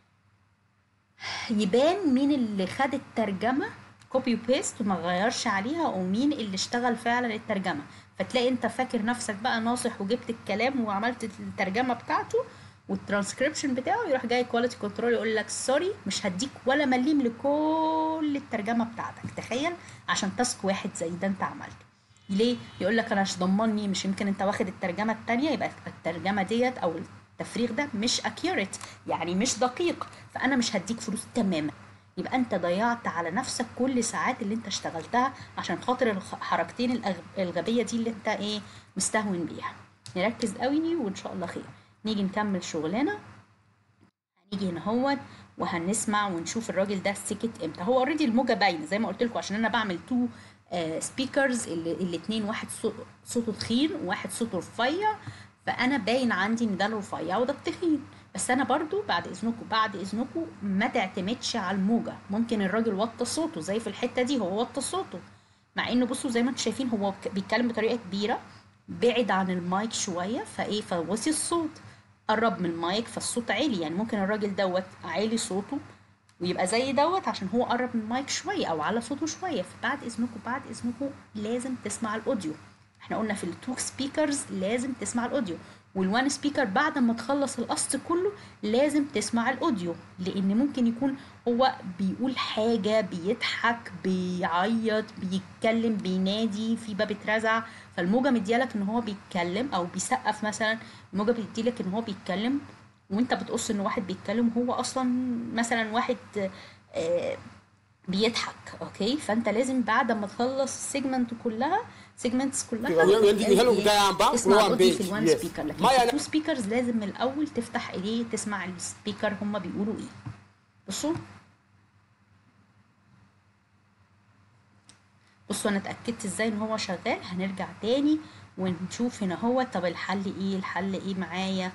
يبان مين اللي خد الترجمة كوبي وبيست وما غيرش عليها ومين اللي اشتغل فعلا الترجمة فتلاقي انت فاكر نفسك بقى ناصح وجبت الكلام وعملت الترجمة بتاعته والترانسكريبشن بتاعه يروح جاي كواليتي كنترول يقول لك سوري مش هديك ولا مليم لكل الترجمة بتاعتك تخيل عشان تاسك واحد زي ده انت عملته ليه يقول لك انا مش ضمني مش يمكن انت واخد الترجمه التانية يبقى الترجمه ديت او التفريغ ده مش accurate يعني مش دقيق فانا مش هديك فلوس تماما يبقى انت ضيعت على نفسك كل ساعات اللي انت اشتغلتها عشان خاطر الحركتين الأغ- الغبيه دي اللي انت ايه مستهون بيها نركز قوي وان شاء الله خير نيجي نكمل شغلنا هنيجي هنا هو وهنسمع ونشوف الراجل ده سكت امتى هو اوريدي الموجه باينه زي ما قلت لكم عشان انا بعمل تو سبيكرز الاثنين واحد صو- صوته تخين وواحد صوته رفيع فانا باين عندي ان ده الرفيع وده التخين بس انا برضو بعد اذنكم بعد اذنكم ما تعتمدش على الموجه ممكن الراجل وطى صوته زي في الحته دي هو وطى صوته مع انه بصوا زي ما انتم شايفين هو ك- بيتكلم بطريقه كبيره بعد عن المايك شويه فايه فوصي الصوت قرب من المايك فالصوت عالي يعني ممكن الراجل دوت عالي صوته ويبقى زي دوت عشان هو قرب من المايك شويه او على صوته شويه فبعد اذنكم بعد اذنكم لازم تسمع الاوديو احنا قلنا في التو سبيكرز لازم تسمع الاوديو والوان سبيكر بعد ما تخلص القص كله لازم تسمع الاوديو لان ممكن يكون هو بيقول حاجه بيضحك بيعيط بيتكلم بينادي في باب اترزع فالموجه مديالك ان هو بيتكلم او بيسقف مثلا الموجه بتديلك ان هو بيتكلم وانت بتقص ان واحد بيتكلم هو اصلا مثلا واحد آه، بيضحك اوكي فانت لازم بعد ما تخلص السيجمنت كلها سيجمنتس كلها Wewe ndiye hello إيه؟ kutaya amba, تسمع kuwa الاوديو mbeki, في الوان yes. سبيكر لكن ما في يعني- التو سبيكرز لازم من الاول تفتح ايديه تسمع السبيكر هما بيقولوا ايه بصوا بصوا انا اتاكدت ازاي ان هو شغال هنرجع تاني ونشوف هنا هو طب الحل ايه الحل ايه معايا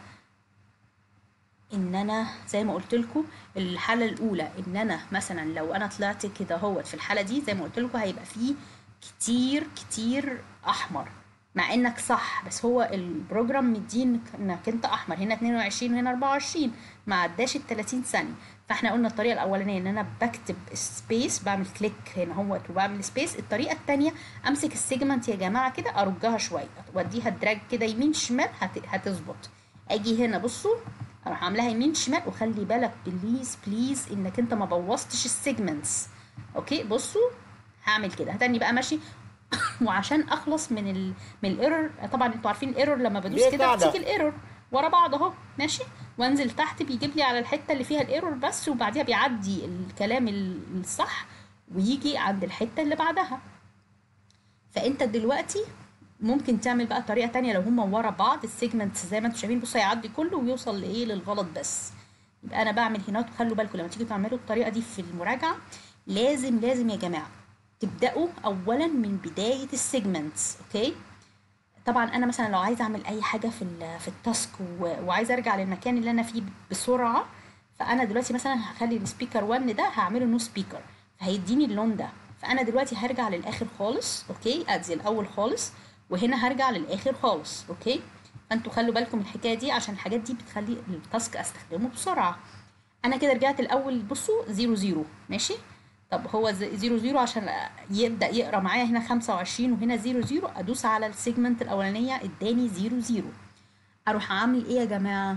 ان انا زي ما قلت لكم الحاله الاولى ان انا مثلا لو انا طلعت كده هوت في الحاله دي زي ما قلت لكم هيبقى فيه كتير كتير احمر مع انك صح بس هو البروجرام مدين انك انت احمر هنا 22 وهنا 24 ما عداش ال 30 ثانيه فاحنا قلنا الطريقه الاولانيه ان انا بكتب سبيس بعمل كليك هنا اهوت وبعمل سبيس الطريقه الثانيه امسك السيجمنت يا جماعه كده ارجها شويه واديها دراج كده يمين شمال هت- هتظبط اجي هنا بصوا اروح عاملاها يمين شمال وخلي بالك بليز بليز انك انت ما بوظتش السيجمنتس اوكي بصوا هعمل كده هتاني بقى ماشي وعشان اخلص من ال من الايرور طبعا انتوا عارفين الايرور لما بدوس ليه كده قاعدة؟ بتيجي الايرور ورا بعض اهو ماشي وانزل تحت بيجيب لي على الحته اللي فيها الايرور بس وبعديها بيعدي الكلام ال- الصح ويجي عند الحته اللي بعدها فانت دلوقتي ممكن تعمل بقى طريقه تانية لو هما ورا بعض السيجمنتس زي ما انتم شايفين بص هيعدي كله ويوصل لايه للغلط بس يبقى انا بعمل هنا خلوا بالكم لما تيجوا تعملوا الطريقه دي في المراجعه لازم لازم يا جماعه تبداوا اولا من بدايه السيجمنتس اوكي طبعا انا مثلا لو عايزه اعمل اي حاجه في ال- في التاسك و- وعايزه ارجع للمكان اللي انا فيه بسرعه فانا دلوقتي مثلا هخلي السبيكر 1 ده هعمله نو سبيكر فهيديني اللون ده فانا دلوقتي هرجع للاخر خالص اوكي ادي الاول خالص وهنا هرجع للاخر خالص اوكي فانتوا خلوا بالكم من الحكايه دي عشان الحاجات دي بتخلي التاسك استخدمه بسرعه انا كده رجعت الاول بصوا زيرو زيرو ماشي طب هو ز- زيرو زيرو عشان يبدا يقرا معايا هنا 25 وهنا زيرو زيرو ادوس على السيجمنت الاولانيه اداني زيرو زيرو اروح عامل ايه يا جماعه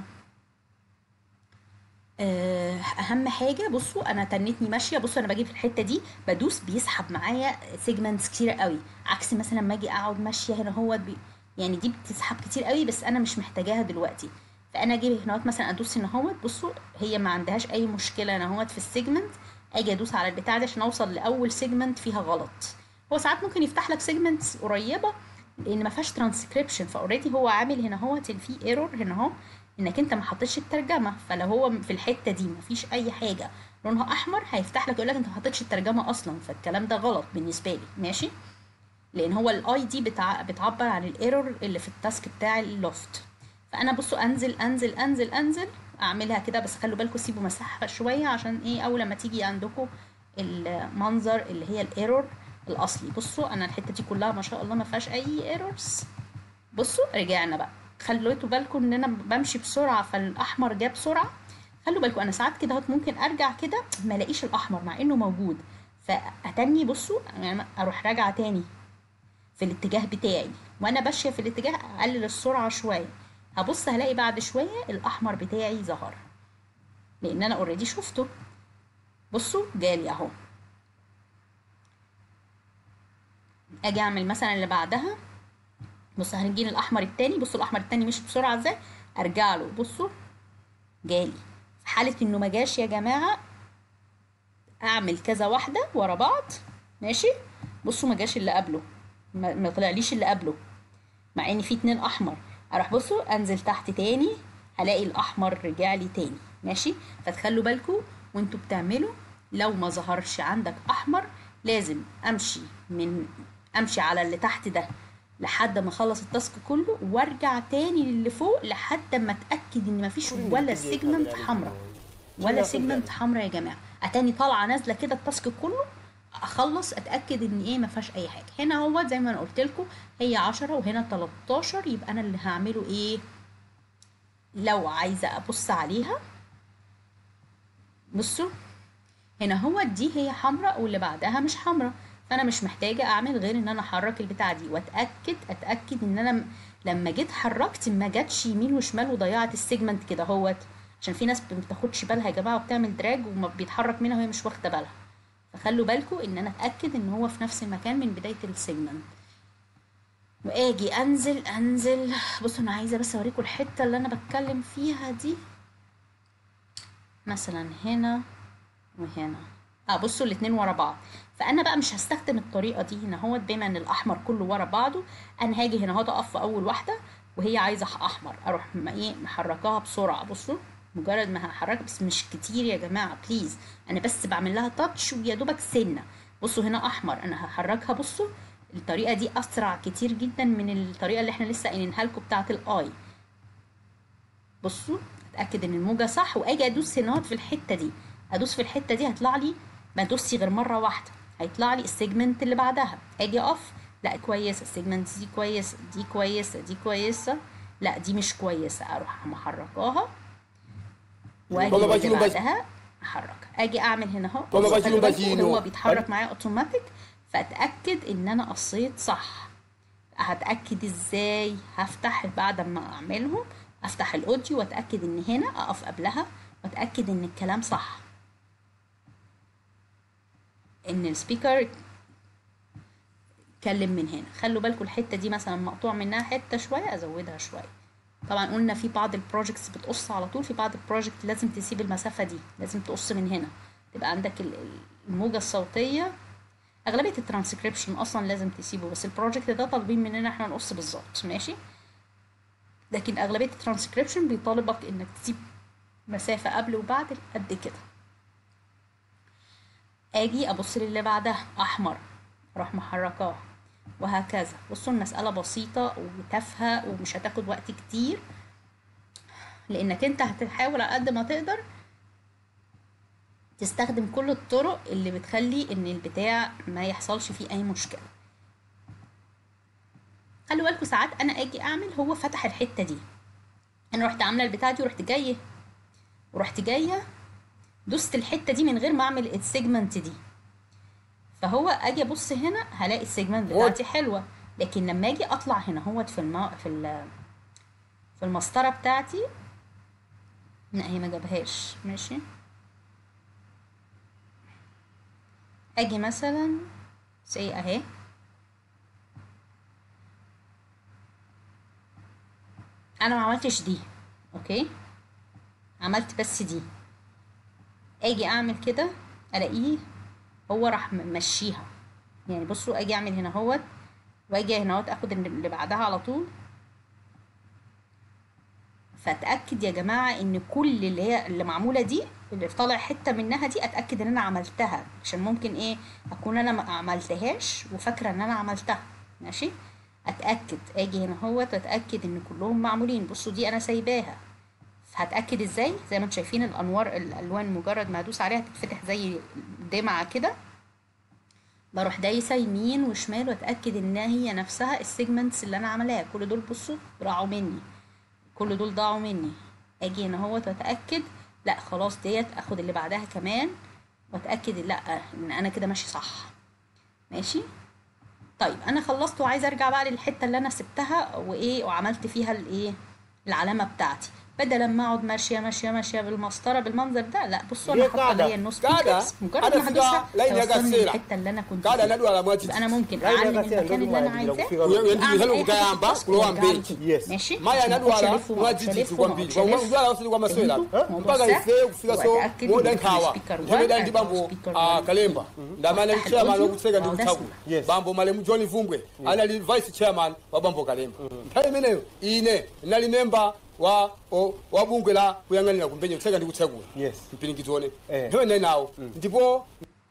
آه، اهم حاجه بصوا انا تنتني ماشيه بصوا انا باجي في الحته دي بدوس بيسحب معايا سيجمنتس كتير قوي عكس مثلا لما اجي اقعد ماشيه هنا هو بي يعني دي بتسحب كتير قوي بس انا مش محتاجاها دلوقتي فانا اجي هنا مثلا ادوس هنا هوت بصوا هي ما عندهاش اي مشكله هنا هوت في السيجمنت اجي ادوس على البتاع ده عشان اوصل لاول سيجمنت فيها غلط هو ساعات ممكن يفتح لك سيجمنتس قريبه لان ما فيهاش ترانسكريبشن فاوريدي هو عامل هنا هوت ان في ايرور هنا اهو انك انت ما حطيتش الترجمه فلو هو في الحته دي ما فيش اي حاجه لونها احمر هيفتح لك يقول لك انت ما حطيتش الترجمه اصلا فالكلام ده غلط بالنسبه لي ماشي لان هو الاي دي بتع... بتعبر عن الايرور اللي في التاسك بتاع اللوفت فانا بصوا انزل انزل انزل انزل اعملها كده بس خلوا بالكم سيبوا مساحه شويه عشان ايه اول لما تيجي عندكم المنظر اللي هي الايرور الاصلي بصوا انا الحته دي كلها ما شاء الله ما فيهاش اي ايرورز بصوا رجعنا بقى خلوا بالكم ان انا بمشي بسرعه فالاحمر جه بسرعه خلوا بالكم انا ساعات كده هوت ممكن ارجع كده ما الاقيش الاحمر مع انه موجود فاتني بصوا يعني اروح راجعه تاني في الاتجاه بتاعي وانا ماشيه في الاتجاه اقلل السرعه شويه هبص هلاقي بعد شويه الاحمر بتاعي ظهر لان انا اوريدي شفته بصوا جالي اهو اجي اعمل مثلا اللي بعدها بص هنجي الاحمر التاني بصوا الاحمر التاني مش بسرعه ازاي ارجع له بصوا جالي في حاله انه ما جاش يا جماعه اعمل كذا واحده ورا بعض ماشي بصوا ما جاش اللي قبله ما, ما طلعليش اللي قبله مع ان في اتنين احمر اروح بصوا انزل تحت تاني هلاقي الاحمر رجع لي تاني ماشي فتخلوا بالكم وانتوا بتعملوا لو ما ظهرش عندك احمر لازم امشي من امشي على اللي تحت ده لحد ما اخلص التاسك كله وارجع تاني للي فوق لحد ما اتاكد ان مفيش ولا سيجمنت حمراء ولا سيجمنت حمراء يا جماعه اتاني طالعه نازله كده التاسك كله اخلص اتاكد ان ايه ما فيهاش اي حاجه هنا هو زي ما انا قلت لكم هي 10 وهنا 13 يبقى انا اللي هعمله ايه لو عايزه ابص عليها بصوا هنا هو دي هي حمراء واللي بعدها مش حمراء فانا مش محتاجه اعمل غير ان انا احرك البتاعه دي واتاكد اتاكد ان انا لما جيت حركت ما جاتش يمين وشمال وضيعت السيجمنت كده اهوت عشان في ناس ما بتاخدش بالها يا جماعه وبتعمل دراج وما بيتحرك منها وهي مش واخده بالها فخلوا بالكم ان انا اتاكد ان هو في نفس المكان من بدايه السيجمنت واجي انزل انزل بصوا انا عايزه بس اوريكم الحته اللي انا بتكلم فيها دي مثلا هنا وهنا اه بصوا الاتنين ورا بعض فانا بقى مش هستخدم الطريقه دي هنا هو بما ان الاحمر كله ورا بعضه انا هاجي هنا اهو اقف في اول واحده وهي عايزه احمر اروح م- ايه محركاها بسرعه بصوا مجرد ما هحركها بس مش كتير يا جماعه بليز انا بس بعمل لها تاتش ويا دوبك سنه بصوا هنا احمر انا هحركها بصوا الطريقه دي اسرع كتير جدا من الطريقه اللي احنا لسه قايلينها لكم بتاعه الاي بصوا اتاكد ان الموجه صح واجي ادوس هنا في الحته دي ادوس في الحته دي هيطلع لي ما ادوسي غير مره واحده هيطلع لي السيجمنت اللي بعدها اجي اقف لا كويسه السيجمنت دي كويسه دي كويسه دي كويسه لا دي مش كويسه اروح محركاها واجي طلبة اللي كيلو بس. بعدها احركها اجي اعمل هنا اهو طلبة خلي كيلو بالكم بس. هو بيتحرك معايا اوتوماتيك فاتاكد ان انا قصيت صح هتاكد ازاي هفتح بعد ما اعملهم افتح الاوديو واتاكد ان هنا اقف قبلها واتاكد ان الكلام صح ان السبيكر اتكلم من هنا خلوا بالكم الحته دي مثلا مقطوع منها حته شويه ازودها شويه طبعا قلنا في بعض البروجكتس بتقص على طول في بعض البروجكت لازم تسيب المسافه دي لازم تقص من هنا تبقى عندك ال- ال- الموجه الصوتيه اغلبيه الترانسكريبشن اصلا لازم تسيبه بس البروجكت ده طالبين مننا احنا نقص بالظبط ماشي لكن اغلبيه الترانسكريبشن بيطالبك انك تسيب مسافه قبل وبعد قد كده اجي ابص للي بعدها احمر اروح محركاه وهكذا بصوا المسألة بسيطة وتافهة ومش هتاخد وقت كتير لانك انت هتحاول على قد ما تقدر تستخدم كل الطرق اللي بتخلي ان البتاع ما يحصلش فيه اي مشكلة خلوا بالكوا ساعات انا اجي اعمل هو فتح الحتة دي انا رحت عاملة البتاع دي ورحت جاية ورحت جاية دوست الحتة دي من غير ما اعمل السيجمنت دي فهو اجي ابص هنا هلاقي السيجمنت بتاعتي حلوه لكن لما اجي اطلع هنا هو في الم... في ال... في في المسطره بتاعتي لا هي ما جابهاش ماشي اجي مثلا سي اهي انا ما عملتش دي اوكي عملت بس دي اجي اعمل كده الاقيه هو راح ممشيها يعني بصوا اجي اعمل هنا اهوت واجي هنا اهوت اخد اللي بعدها على طول فاتاكد يا جماعه ان كل اللي هي اللي معموله دي اللي طالع حته منها دي اتاكد ان انا عملتها عشان ممكن ايه اكون انا ما عملتهاش وفاكره ان انا عملتها ماشي اتاكد اجي هنا اهوت واتاكد ان كلهم معمولين بصوا دي انا سايباها هتاكد ازاي زي ما انتم شايفين الانوار الالوان مجرد ما ادوس عليها تتفتح زي دمعه كده بروح دايسه يمين وشمال واتاكد ان هي نفسها السيجمنتس اللي انا عاملاها كل دول بصوا راحوا مني كل دول ضاعوا مني اجي هنا اهوت واتاكد لا خلاص ديت اخد اللي بعدها كمان واتاكد لا ان انا كده ماشي صح ماشي طيب انا خلصت وعايزه ارجع بقى للحته اللي انا سبتها وايه وعملت فيها الايه العلامه بتاعتي بدل ما اقعد ماشيه ماشيه ماشيه بالمسطره بالمنظر ده لا بصوا انا ليه حاطه قاعدة؟ اللي هي النص قاعدة؟ بيكرز مجرد قاعدة ما فيها هدوسها لين يا توصلني قصيرة. للحته اللي انا كنت قاعدة فيها ندوة على مواد يبقى انا ممكن لا، لا، اعلم قصيرة، المكان اللي انا ندوة عايزاه فيها ويندي وأعمل يسألوا أي بتاع حاجة عم في كل واحد التصوير بيت. وأرجع Yes. ماشي maya عشان ما nadu أقعدش ala ألف وما mwa أقعدش jiji ألف kwa وما mbili أقعدش kwa ألف. mwa usili kwa maswela فهمتوا؟ موضوع mpaka سهل. ife kufika so وأتأكد mo إن dan في kawa speaker one jebe dan أو dibambo speaker a one. kalemba ndamana أفتح chairman الأوديو wokuseka ndi وأقعد mutaku أسمع. Yes. bambo malemu john vumbwe anali vice chairman wa bambo kalemba nthawi imeneyo ine nali member wa o- wa bungwe la kuyang'anira kumpenyo kuseka ndi kutsegula Yes. mpilikidzone Eh. nthawi nayi nawo ndipo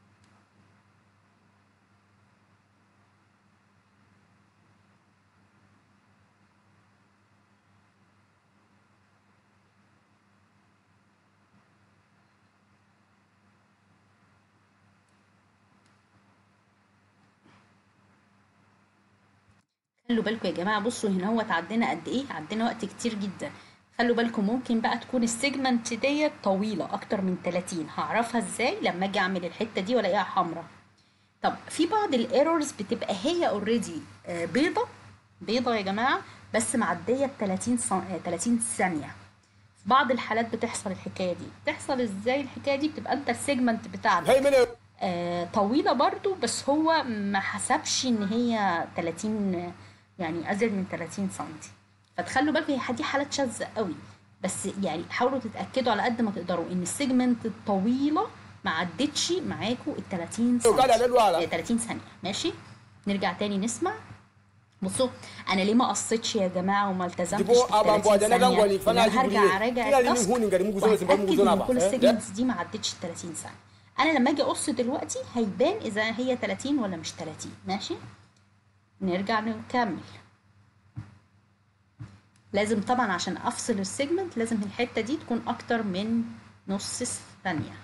خلوا بالكم يا جماعه بصوا هنا هو عدينا قد ايه عدينا وقت كتير جدا خلوا بالكم ممكن بقى تكون السيجمنت ديت طويله اكتر من 30 هعرفها ازاي لما اجي اعمل الحته دي والاقيها حمراء طب في بعض الايرورز بتبقى هي اوريدي بيضه بيضه يا جماعه بس معديه ب 30 صن... آه، 30 ثانيه في بعض الحالات بتحصل الحكايه دي بتحصل ازاي الحكايه دي بتبقى انت السيجمنت بتاعك nthawi imeneyo آه، طويلة برضو بس هو ما حسبش ان هي 30 يعني ازيد من 30 سنتي فتخلوا بالكم هي دي حالات شاذة قوي بس يعني حاولوا تتأكدوا على قد ما تقدروا ان السيجمنت الطويلة ما عدتش معاكوا ال 30 قاعدة على الوعلة. سنتي 30 ثانية ماشي نرجع تاني نسمع بصوا انا ليه ما قصيتش يا جماعه وما التزمتش Ndipo بال abambo 30 ajana ثانيه gangwani fana أنا هرجع ajibulire. اراجع Kila lini التاسك huni ngari mugu zose mbaru mugu وأتأكد zona ان ba. كل Eh, السيجمنتس دي ما عدتش ال 30 ثانيه انا لما اجي اقص دلوقتي هيبان اذا هي 30 ولا مش 30 ماشي نرجع نكمل لازم طبعا عشان افصل السيجمنت لازم الحته دي تكون اكتر من نص ثانيه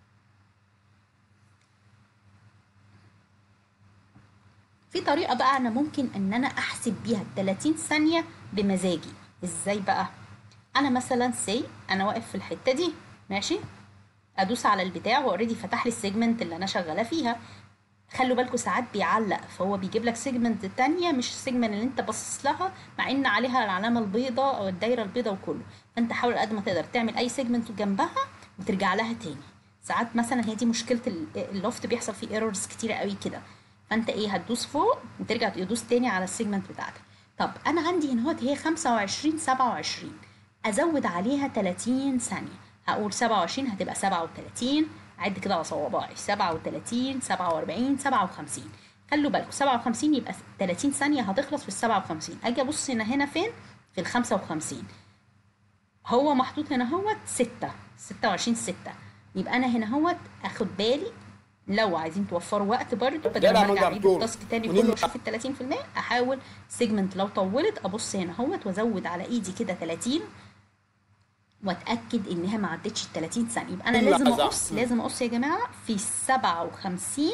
في طريقه بقى انا ممكن ان انا احسب بيها ال 30 ثانيه بمزاجي ازاي بقى انا مثلا سي انا واقف في الحته دي ماشي ادوس على البتاع واوريدي فتح لي السيجمنت اللي انا شغاله فيها خلوا بالكم ساعات بيعلق فهو بيجيب لك سيجمنت تانية مش السيجمنت اللي انت باصص لها مع ان عليها العلامه البيضاء او الدايره البيضاء وكله فانت حاول قد ما تقدر تعمل اي سيجمنت جنبها وترجع لها تاني ساعات مثلا هي دي مشكله ال- اللوفت بيحصل فيه ايرورز كتيره قوي كده فانت ايه هتدوس فوق وترجع تدوس تاني على السيجمنت بتاعتك طب انا عندي هنا هوت هي 25 27 ازود عليها 30 ثانيه هقول 27 هتبقى 37 عد كده على صوابعي 37 47 57 خلوا بالكم 57 يبقى 30 ثانيه هتخلص في ال 57 اجي ابص هنا هنا فين في ال 55 هو محطوط هنا هوت 6 26 6 يبقى انا هنا هوت اخد بالي لو عايزين توفروا وقت برضه بدل جدع ما من ارجع اعيد دكتور. التاسك تاني ونمنع. كله واشوف ال 30% احاول سيجمنت لو طولت ابص هنا اهوت وازود على ايدي كده 30 واتاكد انها ما عدتش ال 30 ثانيه يبقى انا لا، لازم أزعل. اقص لازم اقص يا جماعه في 57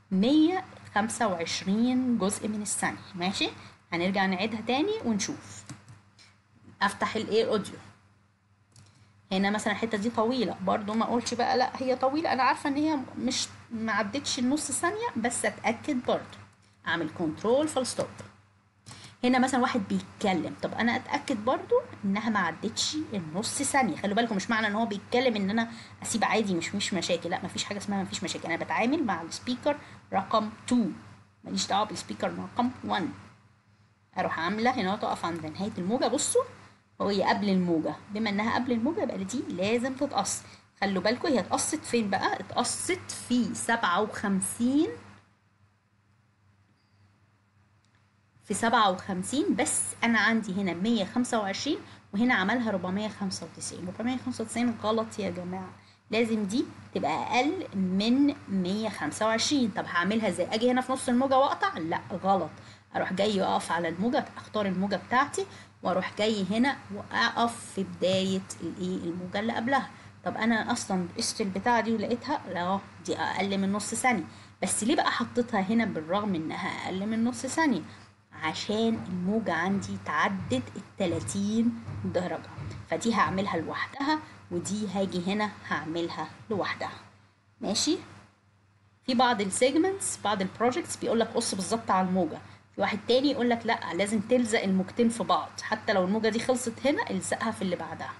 125 جزء من الثانيه ماشي هنرجع نعيدها تاني ونشوف افتح الايه الاوديو هنا مثلا الحته دي طويله برضو ما اقولش بقى لا هي طويله انا عارفه ان هي مش ما عدتش النص ثانيه بس اتاكد برضو اعمل كنترول فول ستوب هنا مثلا واحد بيتكلم طب انا اتاكد برضو انها ما عدتش النص ثانيه خلوا بالكم مش معنى ان هو بيتكلم ان انا اسيب عادي مش مش مشاكل لا مفيش حاجه اسمها مفيش مشاكل انا بتعامل مع السبيكر رقم 2 ماليش دعوه بالسبيكر رقم 1 اروح عامله هنا تقف عند نهايه الموجه بصوا هي قبل الموجه بما انها قبل الموجه يبقى دي لازم تتقص خلوا بالكم هي اتقصت فين بقى اتقصت في 57 في 57 بس انا عندي هنا 125 وهنا عملها 495 495 غلط يا جماعه لازم دي تبقى اقل من 125 طب هعملها ازاي اجي هنا في نص الموجه واقطع لا غلط اروح جاي اقف على الموجه اختار الموجه بتاعتي واروح جاي هنا واقف في بدايه الايه الموجه اللي قبلها طب انا اصلا قست البتاعه دي ولقيتها لا دي اقل من نص ثانيه بس ليه بقى حطيتها هنا بالرغم انها اقل من نص ثانيه عشان الموجة عندي تعدت ال 30 درجة فدي هعملها لوحدها ودي هاجي هنا هعملها لوحدها ماشي في بعض السيجمنتس بعض البروجكتس بيقول لك قص بالظبط على الموجة في واحد تاني يقول لك لا لازم تلزق الموجتين في بعض حتى لو الموجة دي خلصت هنا الزقها في اللي بعدها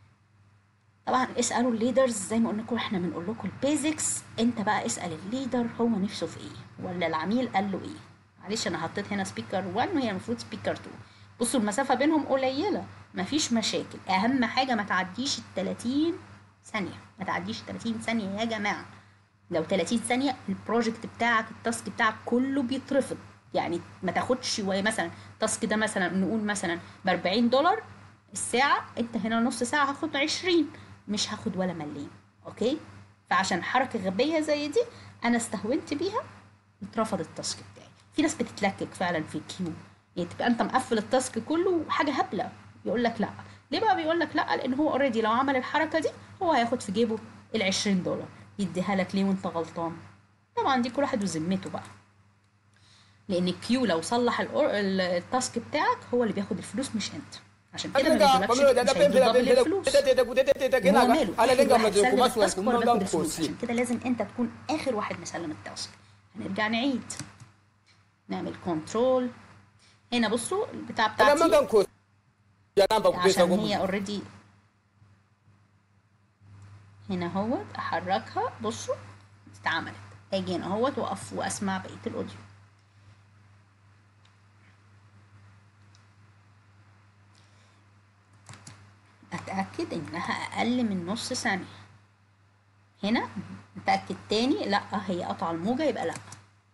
طبعا اسالوا الليدرز زي ما قلنا لكم احنا بنقول لكم البيزكس انت بقى اسال الليدر هو نفسه في ايه ولا العميل قال له ايه معلش انا حطيت هنا سبيكر 1 وهي المفروض سبيكر 2 بصوا المسافه بينهم قليله مفيش مشاكل اهم حاجه ما تعديش ال 30 ثانيه ما تعديش ال 30 ثانيه يا جماعه لو 30 ثانيه البروجكت بتاعك التاسك بتاعك كله بيترفض يعني ما تاخدش وهي مثلا التاسك ده مثلا نقول مثلا ب 40 دولار الساعه انت هنا نص ساعه هاخد 20 مش هاخد ولا مليم اوكي فعشان حركه غبيه زي دي انا استهونت بيها اترفض التاسك بتاعي في ناس بتتلكك فعلا في الكيو يعني تبقى انت مقفل التاسك كله حاجه هبله يقول لك لا ليه بقى بيقول لك لا لان هو اوريدي لو عمل الحركه دي هو هياخد في جيبه ال 20 دولار يديها لك ليه وانت غلطان طبعا دي كل واحد وذمته بقى لان الكيو لو صلح الأور... التاسك بتاعك هو اللي بياخد الفلوس مش انت عشان كده ما Alenga, بيجيبلكش pamelo dada مش هيدي pempela دبل pempela الفلوس kutete kutete هو kenaga ماله ala آخر lenga واحد mnadze سلم kumasula التاسك هو اللي kumanga بياخد الفلوس mkosi عشان كده لازم انت تكون اخر واحد مسلم التاسك هنرجع نعيد نعمل كنترول هنا بصوا البتاع ala بتاعتي manga mkosi yanamba kupesa عشان kwa هي اوريدي هنا اهوت احركها بصوا اتعملت اجي هنا اهوت واقف واسمع بقيه الاوديو اتاكد انها اقل من نص ثانيه هنا اتاكد تاني لا هي قطع الموجه يبقى لا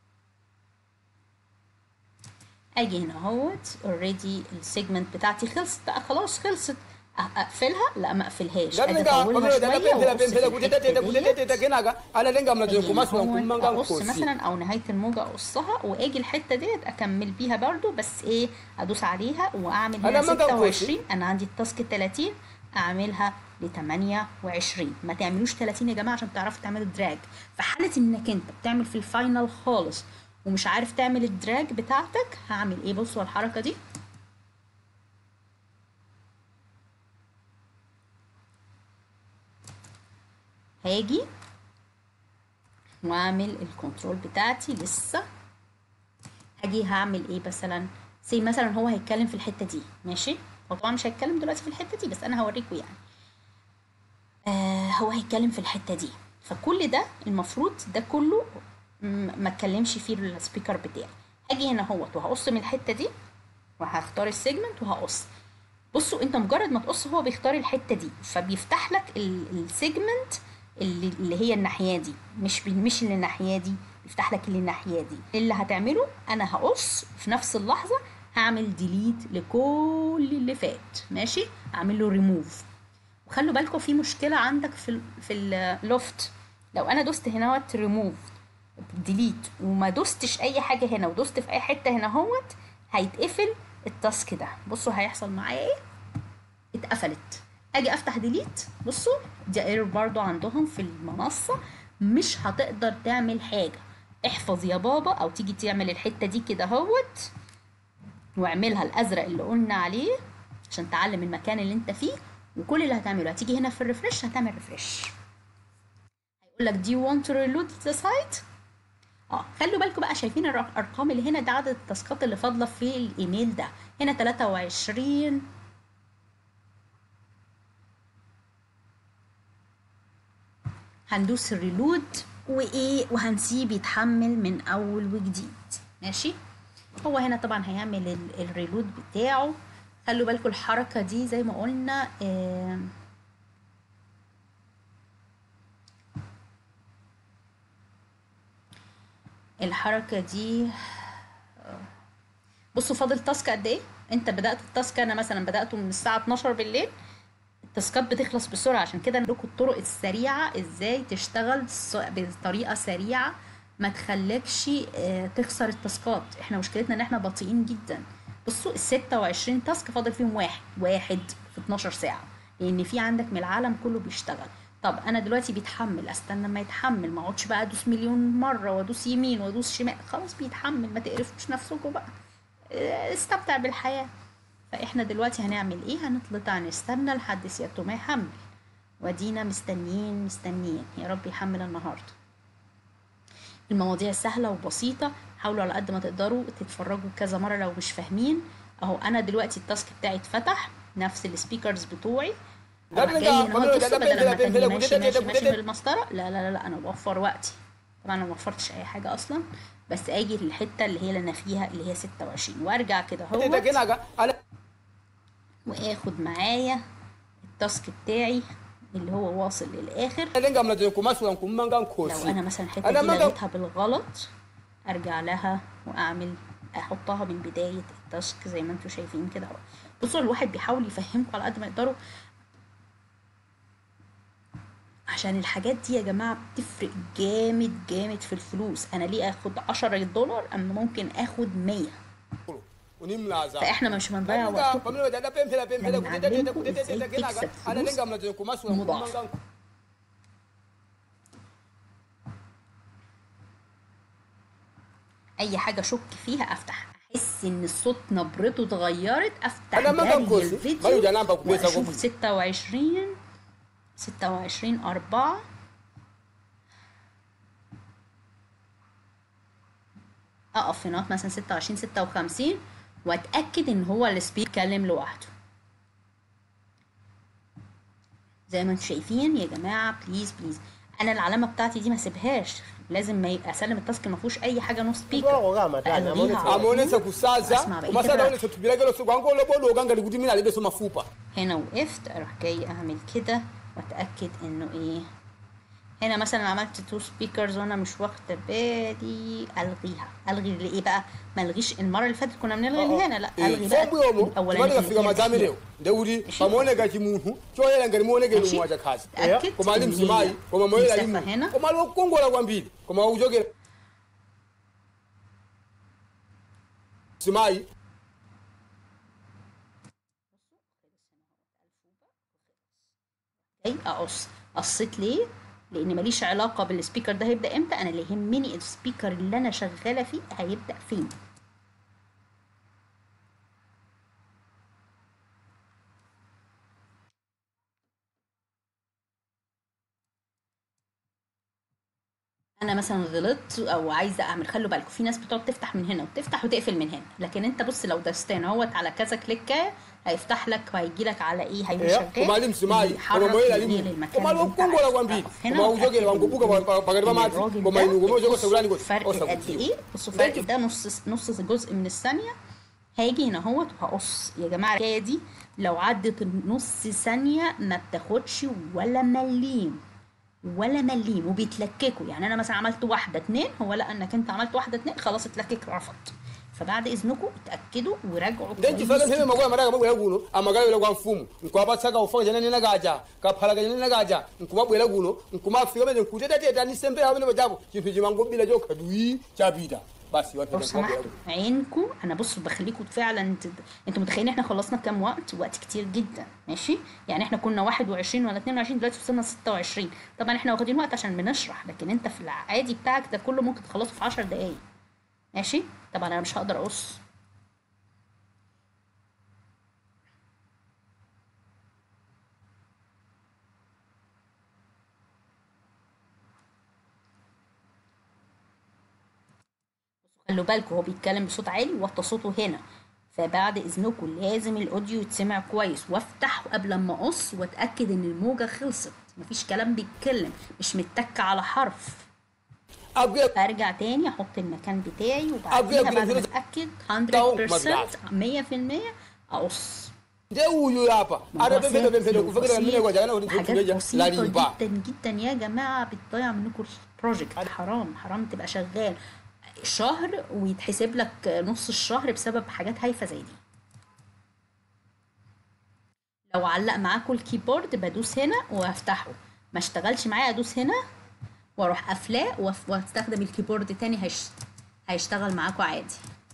اجي هنا اهوت اوريدي السيجمنت بتاعتي خلصت بقى خلاص خلصت أ- اقفلها لا ما اقفلهاش ala اجي lenga اطولها pamelo dada شويه pempela واقص في pempela kutete الحته ديت kutete kenaga ala lenga mnadze اجي هنا kumasula اهوت kumanga اقص mkosi مثلا او نهايه الموجه اقصها واجي الحته ديت اكمل بيها برضو بس ايه ادوس عليها واعمل هنا أنا ما كان 26 انا عندي التاسك 30 اعملها ل 28 ما تعملوش 30 يا جماعه عشان تعرفوا تعملوا دراج في حاله انك انت بتعمل في الفاينل خالص ومش عارف تعمل الدراج بتاعتك هعمل ايه بصوا على الحركه دي هاجي واعمل الكنترول بتاعتي لسه هاجي هعمل ايه مثلا زي مثلا هو هيتكلم في الحته دي ماشي هو طبعا مش هيتكلم دلوقتي في الحته دي بس انا هوريكم يعني آه هو هيتكلم في الحته دي فكل ده المفروض ده كله م- ما اتكلمش فيه السبيكر بتاعي هاجي هنا اهوت وهقص من الحته دي وهختار السيجمنت وهقص بصوا انت مجرد ما تقص هو بيختار الحته دي فبيفتح لك السيجمنت اللي, اللي هي الناحيه دي مش بي- مش اللي الناحيه دي بيفتح لك اللي الناحيه دي اللي هتعمله انا هقص في نفس اللحظه هعمل ديليت لكل اللي فات ماشي اعمل له ريموف وخلوا بالكم في مشكله عندك في ال في اللوفت لو انا دوست هنا وقت ريموف ديليت وما دوستش اي حاجه هنا ودوست في اي حته هنا اهوت هيتقفل التاسك ده بصوا هيحصل معايا ايه اتقفلت اجي افتح ديليت بصوا دي ايرور برضو عندهم في المنصه مش هتقدر تعمل حاجه احفظ يا بابا او تيجي تعمل الحته دي كده اهوت واعملها الازرق اللي قلنا عليه عشان تعلم المكان اللي انت فيه وكل اللي هتعمله هتيجي هنا في الريفرش هتعمل ريفرش هيقول لك do you want to reload the site اه خلوا بالكم بقى شايفين الر- الارقام اللي هنا ده عدد التاسكات اللي فاضله في الايميل ده هنا 23 هندوس الريلود وايه وهنسيب يتحمل من اول وجديد ماشي هو هنا طبعا هيعمل ال- الريلود بتاعه خلوا بالكم الحركه دي زي ما قلنا آه الحركه دي بصوا فاضل تاسك قد ايه انت بدات التاسك انا مثلا بداته من الساعه 12 بالليل التاسكات بتخلص بسرعه عشان كده لكم الطرق السريعه ازاي تشتغل س- بطريقه سريعه ما تخليكش آه، تخسر التاسكات احنا مشكلتنا ان احنا بطيئين جدا بصوا ال 26 تاسك فاضل فيهم واحد واحد في 12 ساعه لان في عندك من العالم كله بيشتغل طب انا دلوقتي بيتحمل استنى ما يتحمل ما اقعدش بقى ادوس مليون مره وادوس يمين وادوس شمال خلاص بيتحمل ما تقرفوش نفسكم بقى آه، استمتع بالحياه فاحنا دلوقتي هنعمل ايه هنطلع نستنى لحد سيادته ما يحمل ودينا مستنيين مستنيين يا رب يحمل النهارده المواضيع سهلة وبسيطة حاولوا على قد ما تقدروا تتفرجوا كذا مرة لو مش فاهمين اهو انا دلوقتي التاسك بتاعي اتفتح نفس السبيكرز بتوعي ده أروح بنجا- جاي هنا بنجا- بصوا ده بدل ما بنجا- تاني بنجا- ماشي بنجا- ماشي بنجا- ماشي بنجا- بالمسطرة لا لا لا لا انا بوفر وقتي طبعا انا ما وفرتش اي حاجة اصلا بس اجي للحتة اللي هي اللي انا فيها اللي هي 26 وارجع كده Tete اهو kinaga ala واخد معايا التاسك بتاعي اللي هو واصل للاخر lenga mna kumasula nkumanga لو nkosi انا مثلا الحته أنا دي ما لقيتها بالغلط ارجع لها واعمل احطها من بدايه التاسك زي ما انتم شايفين كده اهو بصوا الواحد بيحاول يفهمكم على قد ما يقدروا عشان الحاجات دي يا جماعه بتفرق جامد جامد في الفلوس انا ليه اخد 10 دولار اما ممكن اخد 100 unimlaza فاحنا مش بنضيع Lenga, وقتكم pamela dada pempela pempela لما kutete tete نعلمكم kutete إزاي tete kinaga تكسب ala فلوس lenga mna kumasula مضاعفة. nkumanga اي حاجه اشك فيها افتح احس ان الصوت نبرته اتغيرت افتح أنا ما جري بنقص. ما الفيديو يوجد نمبر كويسة واشوف قوي. 26 26 4 اقف هنا مثلا 26 56 واتاكد ان هو السبيك اتكلم لوحده زي ما انتم شايفين يا جماعه بليز بليز انا العلامه بتاعتي دي ما اسيبهاش لازم ما يبقى اسلم التاسك ما فيهوش اي حاجه نو سبيكر Bora kugama tani, ألغيها amonesa- على amonesa طول kusaza وأسمع بقية umasada الراب. one tutubiragelo sugwango lobo loganga likuti mina libeso mafupa هنا وقفت اروح جاي اعمل كده واتاكد انه ايه هنا مثلا عملت تو سبيكرز وانا مش واخده بالي الغيها الغي ايه بقى ما الغيش المره اللي فاتت كنا بنلغي اللي هنا لا الغي بقى fombu yomo الاولاني timalika fika اللي هي mazamireo الأخيرة. ndewuti ماشي. pamoneka chimunthu choyera ngati muonekere ماشي. umwacha khazi اتاكد koma ali إن mzimayi هي koma moyera مسافة limu هنا koma ali wokukongola kwambiri koma ukuchokera mzimayi جاي اقص قصيت ليه لان ماليش علاقه بالسبيكر ده هيبدا امتى انا اللي يهمني السبيكر اللي انا شغاله فيه هيبدا فين انا مثلا غلطت او عايزه اعمل خلوا بالكم في ناس بتقعد تفتح من هنا وتفتح وتقفل من هنا لكن انت بص لو دستان اهوت على كذا كليكه هيفتح لك وهيجي لك على ايه هيبقى إيه. شغال koma ali mzimayi يحرك koma moyera ينقل limu المكان koma ali اللي انت wokukongola عايزه. kwambiri أقف هنا koma وأتأكد ukuchokera wangobuka إن- pakati pa إن madzi الراجل koma ده inu koma uchoko بصوا sekulani kuti فرق قد ايه بصوا فرق ده نص نص جزء من الثانيه هاجي هنا اهوت وهقص يا جماعه الحكايه دي لو عدت النص ثانيه ما بتاخدش ولا مليم ولا مليم وبيتلككوا يعني انا مثلا عملت واحده اتنين هو لقى انك انت عملت واحده اتنين خلاص اتلكك رفض فبعد اذنكم اتاكدوا وراجعوا ndenchi كويس faka mpeme makola mataka mabwera kuno amagawira kwa mfumu nkuwapatsaka ufaka chanene nakaja kaphalaka chanene nakaja nkumabwera kuno nkumafika pene nkutetateta nisembera pamene pachapo chinthu chimangobira chokha dwi chapita basi لو wapita سمحتوا عينكم انا بصوا بخليكم فعلا تد... انتوا متخيلين احنا خلصنا كام وقت وقت كتير جدا ماشي يعني احنا كنا 21 ولا 22 دلوقتي وصلنا 26 طبعا احنا واخدين وقت عشان بنشرح لكن انت في العادي بتاعك ده كله ممكن تخلصه في 10 دقايق ماشي طبعا انا مش هقدر اقص خلوا بالكم هو بيتكلم بصوت عالي وطى صوته هنا فبعد اذنكم لازم الاوديو يتسمع كويس وافتحه قبل ما اقص واتاكد ان الموجه خلصت مفيش كلام بيتكلم مش متك على حرف أبقى ارجع تاني احط المكان بتاعي أبيض وبعديها بعد ما بالفلوس. اتاكد داو 100% مبلغ. 100% اقص de wuyu yapa موضوع ada bembe bembe سهل ko fekere mine وبسيط. ko jana woni حاجات tuja la بسيطة limba جدا جدا يا جماعة بتضيع منكم البروجكت حرام حرام تبقى شغال شهر ويتحسب لك نص الشهر بسبب حاجات هايفة زي دي لو علق معاكم الكيبورد بدوس هنا وافتحه ما اشتغلش معايا ادوس هنا واروح قافلاه وأف- واستخدم الكيبورد تاني هيش... هيشتغل معاكم عادي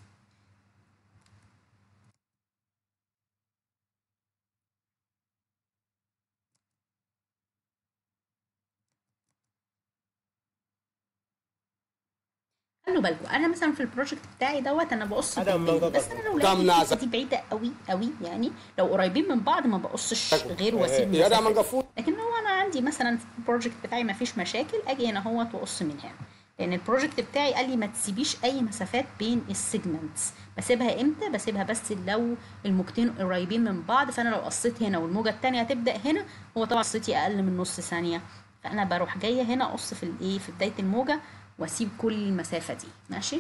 خلوا بالكم انا مثلا في البروجكت بتاعي دوت انا بقص هذا بالليل منطقة بس انا لو كام لقيت نازل؟ الحتة دي بعيده قوي قوي يعني لو قريبين من بعض ما بقصش غير واسيب يا ده مسافة. من قفول لكن لو انا عندي مثلا في البروجكت بتاعي ما فيش مشاكل اجي هنا اهوت واقص من هنا لان البروجكت بتاعي قال لي ما تسيبيش اي مسافات بين السيجمنتس بسيبها امتى بسيبها بس لو الموجتين قريبين من بعض فانا لو قصيت هنا والموجه التانية هتبدا هنا هو طبعا قصتي اقل من نص ثانيه فانا بروح جايه هنا اقص في الايه في بدايه الموجه واسيب كل المسافه دي ماشي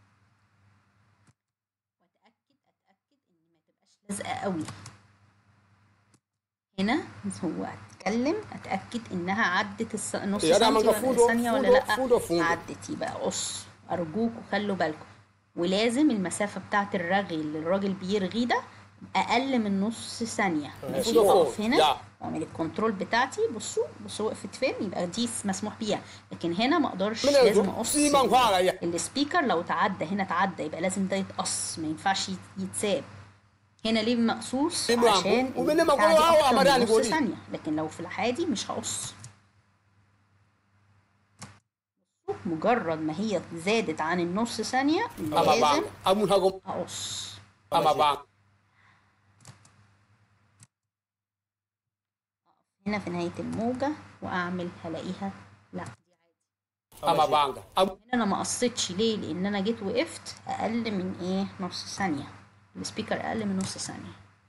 واتاكد اتاكد ان ما تبقاش لازقه قوي هنا هو اتكلم اتاكد انها عدت الس... نص يا ده سنتي من ولا فودو- ثانيه ولا فودو- لا فودو- فودو. عدت يبقى قص ارجوكوا خلوا بالكم ولازم المسافه بتاعه الرغي اللي الراجل بيرغي ده اقل من نص ثانيه ماشي فودو فوق. اقف هنا يا. واعمل الكنترول بتاعتي بصوا بصوا وقفت فين يبقى دي مسموح بيها لكن هنا ما اقدرش من لازم الزو- اقص سيما نفعل يا. السبيكر لو تعدى هنا تعدى يبقى لازم ده يتقص ما ينفعش يت- يتساب هنا ليه مقصوص سيما عشان ومن ما البتاعة دي قالوا هوا أكتر من عمران نص يقولي. ثانية لكن لو في العادي مش هقص مجرد ما هي زادت عن النص ثانية ama لازم bang amun hagom أقص ama bang هنا في نهاية الموجة وأعمل هلاقيها لا دي ama bang am هنا انا ما قصيتش ليه لان انا جيت وقفت اقل من ايه نص ثانيه السبيكر اقل من نص ثانيه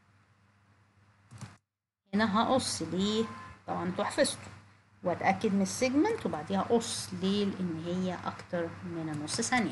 هنا هقص ليه طبعا انتوا حفظتوا واتاكد من السيجمنت وبعديها اقص ليه لان هي اكتر من نص ثانيه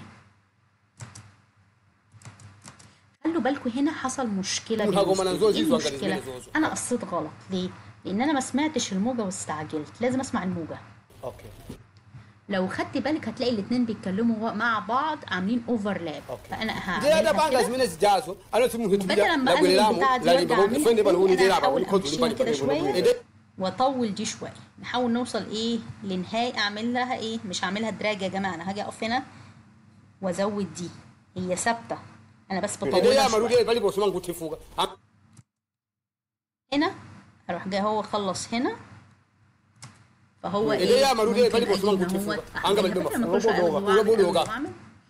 خلوا بالكم هنا حصل مشكله قول هاجو بالنسبة ما لي. نزوز إيه يزوج قال المشكله يزوز يزوز. انا قصيت غلط ليه لان انا ما سمعتش الموجه واستعجلت لازم اسمع الموجه اوكي لو خدت بالك هتلاقي الاتنين بيتكلموا مع بعض عاملين اوفرلاب أوكي. فانا de da هعملها bang as كده minas jazo ana tumu hitu بدل ya لما la اقلب gulelamu البتاعه دي la وارجع limba اعملها fende bal تاني، huni de انا la ba هحاول huni kotu امشيها bal كده شويه ede واطول دي شويه نحاول نوصل ايه لنهايه اعمل لها ايه مش هعملها دراج يا جماعه انا هاجي اقف هنا وازود دي هي ثابته انا بس ede بطولها ya maru شويه de bali bo suman gutti fuga am هنا اروح جاي هو خلص هنا فهو إيه ايه ده يا مرودي، ممكن بالي بوصلان أجي كنت إن هو فوق. أعملها أنقل بدل البما. ما أخش روبو أقلب دوغا. وأعمل، روبو أقلب دوغا. وأعمل.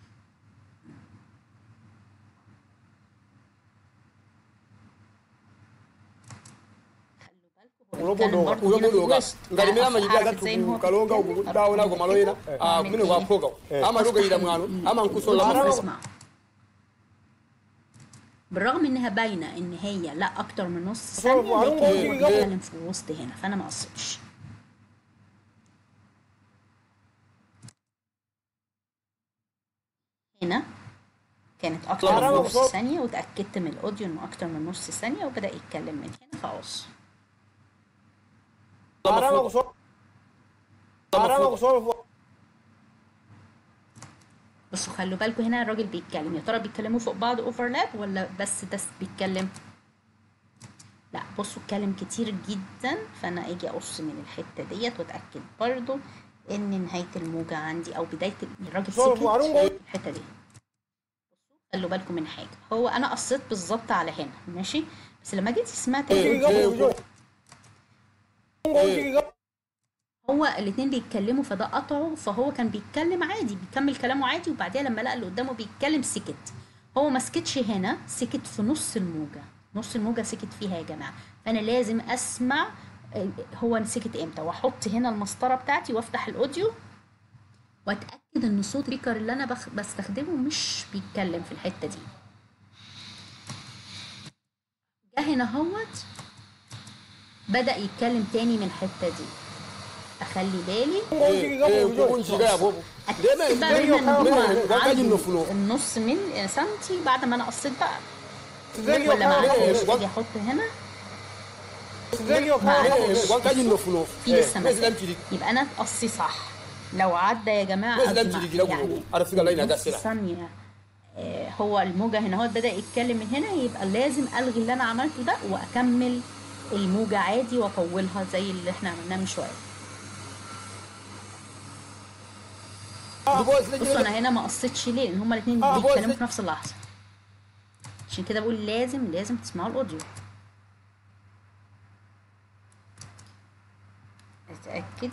خلوا بالكم هو روبو بيتكلم دوغا. برضه هنا ulo في buluga الوسط. ngari mina أعرف- majiga أعرف إزاي إن هو gatu kalonga بيتكلم. ubu dawo nago maloyina أروح ah أعمل mine إيه؟ wa koga ama ruga ida mwanu ama nkusola أفتح mafu وأسمع. بالرغم انها باينه ان هي لا اكتر من نص ثانيه وعلوم لكن هو قوتي قوي. بيتكلم في الوسط هنا فانا ما قصيتش هنا كانت اكتر من عربي نص وصوت. ثانيه وتاكدت من الاوديو انه اكتر من نص ثانيه وبدا يتكلم من هنا فاقص Ahora vamos a... Ahora vamos a... بصوا خلوا بالكم هنا الراجل بيتكلم يا ترى بيتكلموا فوق بعض اوفرلاب ولا بس ده بيتكلم لا بصوا اتكلم كتير جدا فانا اجي اقص من الحته ديت واتاكد برضو ان نهايه الموجه عندي او بدايه الراجل صوت سكت وعروض. في الحته دي بصوا خلوا بالكم من حاجه هو انا قصيت بالظبط على هنا ماشي بس لما جيت سمعت هو الاتنين بيتكلموا فده قطعه فهو كان بيتكلم عادي بيكمل كلامه عادي وبعديها لما لقى اللي قدامه بيتكلم سكت هو ما سكتش هنا سكت في نص الموجة نص الموجة سكت فيها يا جماعة فأنا لازم أسمع آه، هو سكت امتى واحط هنا المسطرة بتاعتي وافتح الأوديو واتاكد ان صوت السبيكر اللي انا بخ... بستخدمه مش بيتكلم في الحته دي جه هنا اهوت بدا يتكلم تاني من الحته دي اخلي بالي kunchiga ya bobo اتاكد بقى هنا ان هما wakaji عندي nofuno النص من سنتي بعد ما انا قصيت بقى Tuzenge ولا ما okhala عنديش إيه، اجي احط هنا tuzenge ما okhala عنديش wakaji nofuno في لسه mezi مسافه lamchiri يبقى انا قصي صح لو عدى يا جماعه mezi قبل lamchiri ما- gira يعني gulo arafika laina نص gasira ثانيه آه، هو الموجه هنا هو بدا يتكلم من هنا يبقى لازم الغي اللي انا عملته ده واكمل الموجه عادي واطولها زي اللي احنا عملناه من شويه بصوا انا هنا ما قصيتش ليه لان هما الاثنين آه، بيتكلموا بص- في نفس اللحظه عشان كده بقول لازم لازم تسمعوا الاوديو اتاكد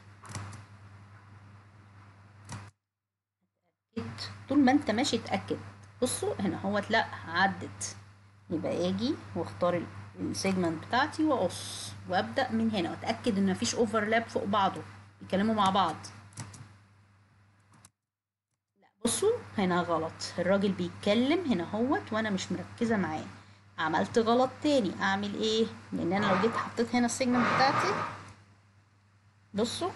اتاكد طول ما انت ماشي اتاكد بصوا هنا هو لا عدت يبقى اجي واختار ال- السيجمنت بتاعتي واقص وابدا من هنا واتاكد ان مفيش اوفرلاب فوق بعضه بيتكلموا مع بعض بصوا هنا غلط الراجل بيتكلم هنا هوت وانا مش مركزه معاه عملت غلط تاني اعمل ايه لان انا لو جيت حطيت هنا السيجمنت بتاعتي بصوا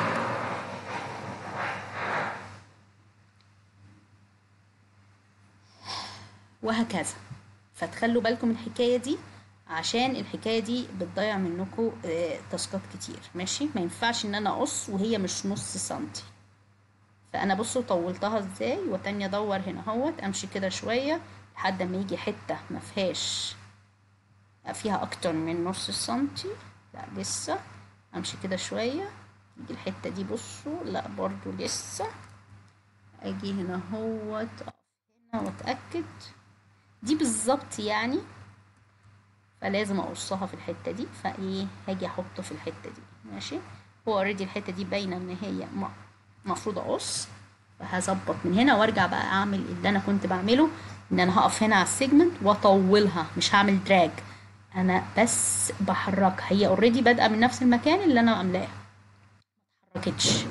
وهكذا فتخلوا بالكم من الحكايه دي عشان الحكايه دي بتضيع منكم آه، تاسكات كتير ماشي ما ينفعش ان انا اقص وهي مش نص سنتي فانا بصوا طولتها ازاي وتاني ادور هنا اهوت امشي كده شويه لحد ما يجي حته ما فيهاش فيها اكتر من نص سنتي لا لسه امشي كده شويه يجي الحته دي بصوا لا برضو لسه اجي هنا اهوت أقف هنا واتاكد دي بالظبط يعني فلازم اقصها في الحته دي فايه هاجي احطه في الحته دي ماشي هو اوريدي الحته دي باينه ان هي م- المفروض اقص فهظبط من هنا وارجع بقى اعمل اللي انا كنت بعمله ان انا هقف هنا على السيجمنت واطولها مش هعمل دراج انا بس بحركها هي اوريدي بادئه من نفس المكان اللي انا عاملاه ما اتحركتش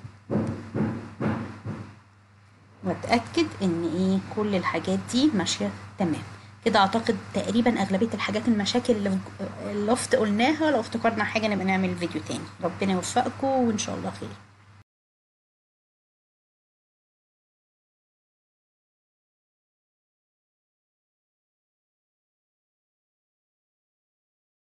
واتاكد ان ايه كل الحاجات دي ماشيه تمام كده اعتقد تقريبا اغلبيه الحاجات المشاكل اللي في اللفت قلناها لو افتكرنا حاجه نبقى نعمل فيديو تاني ربنا يوفقكم وان شاء الله خير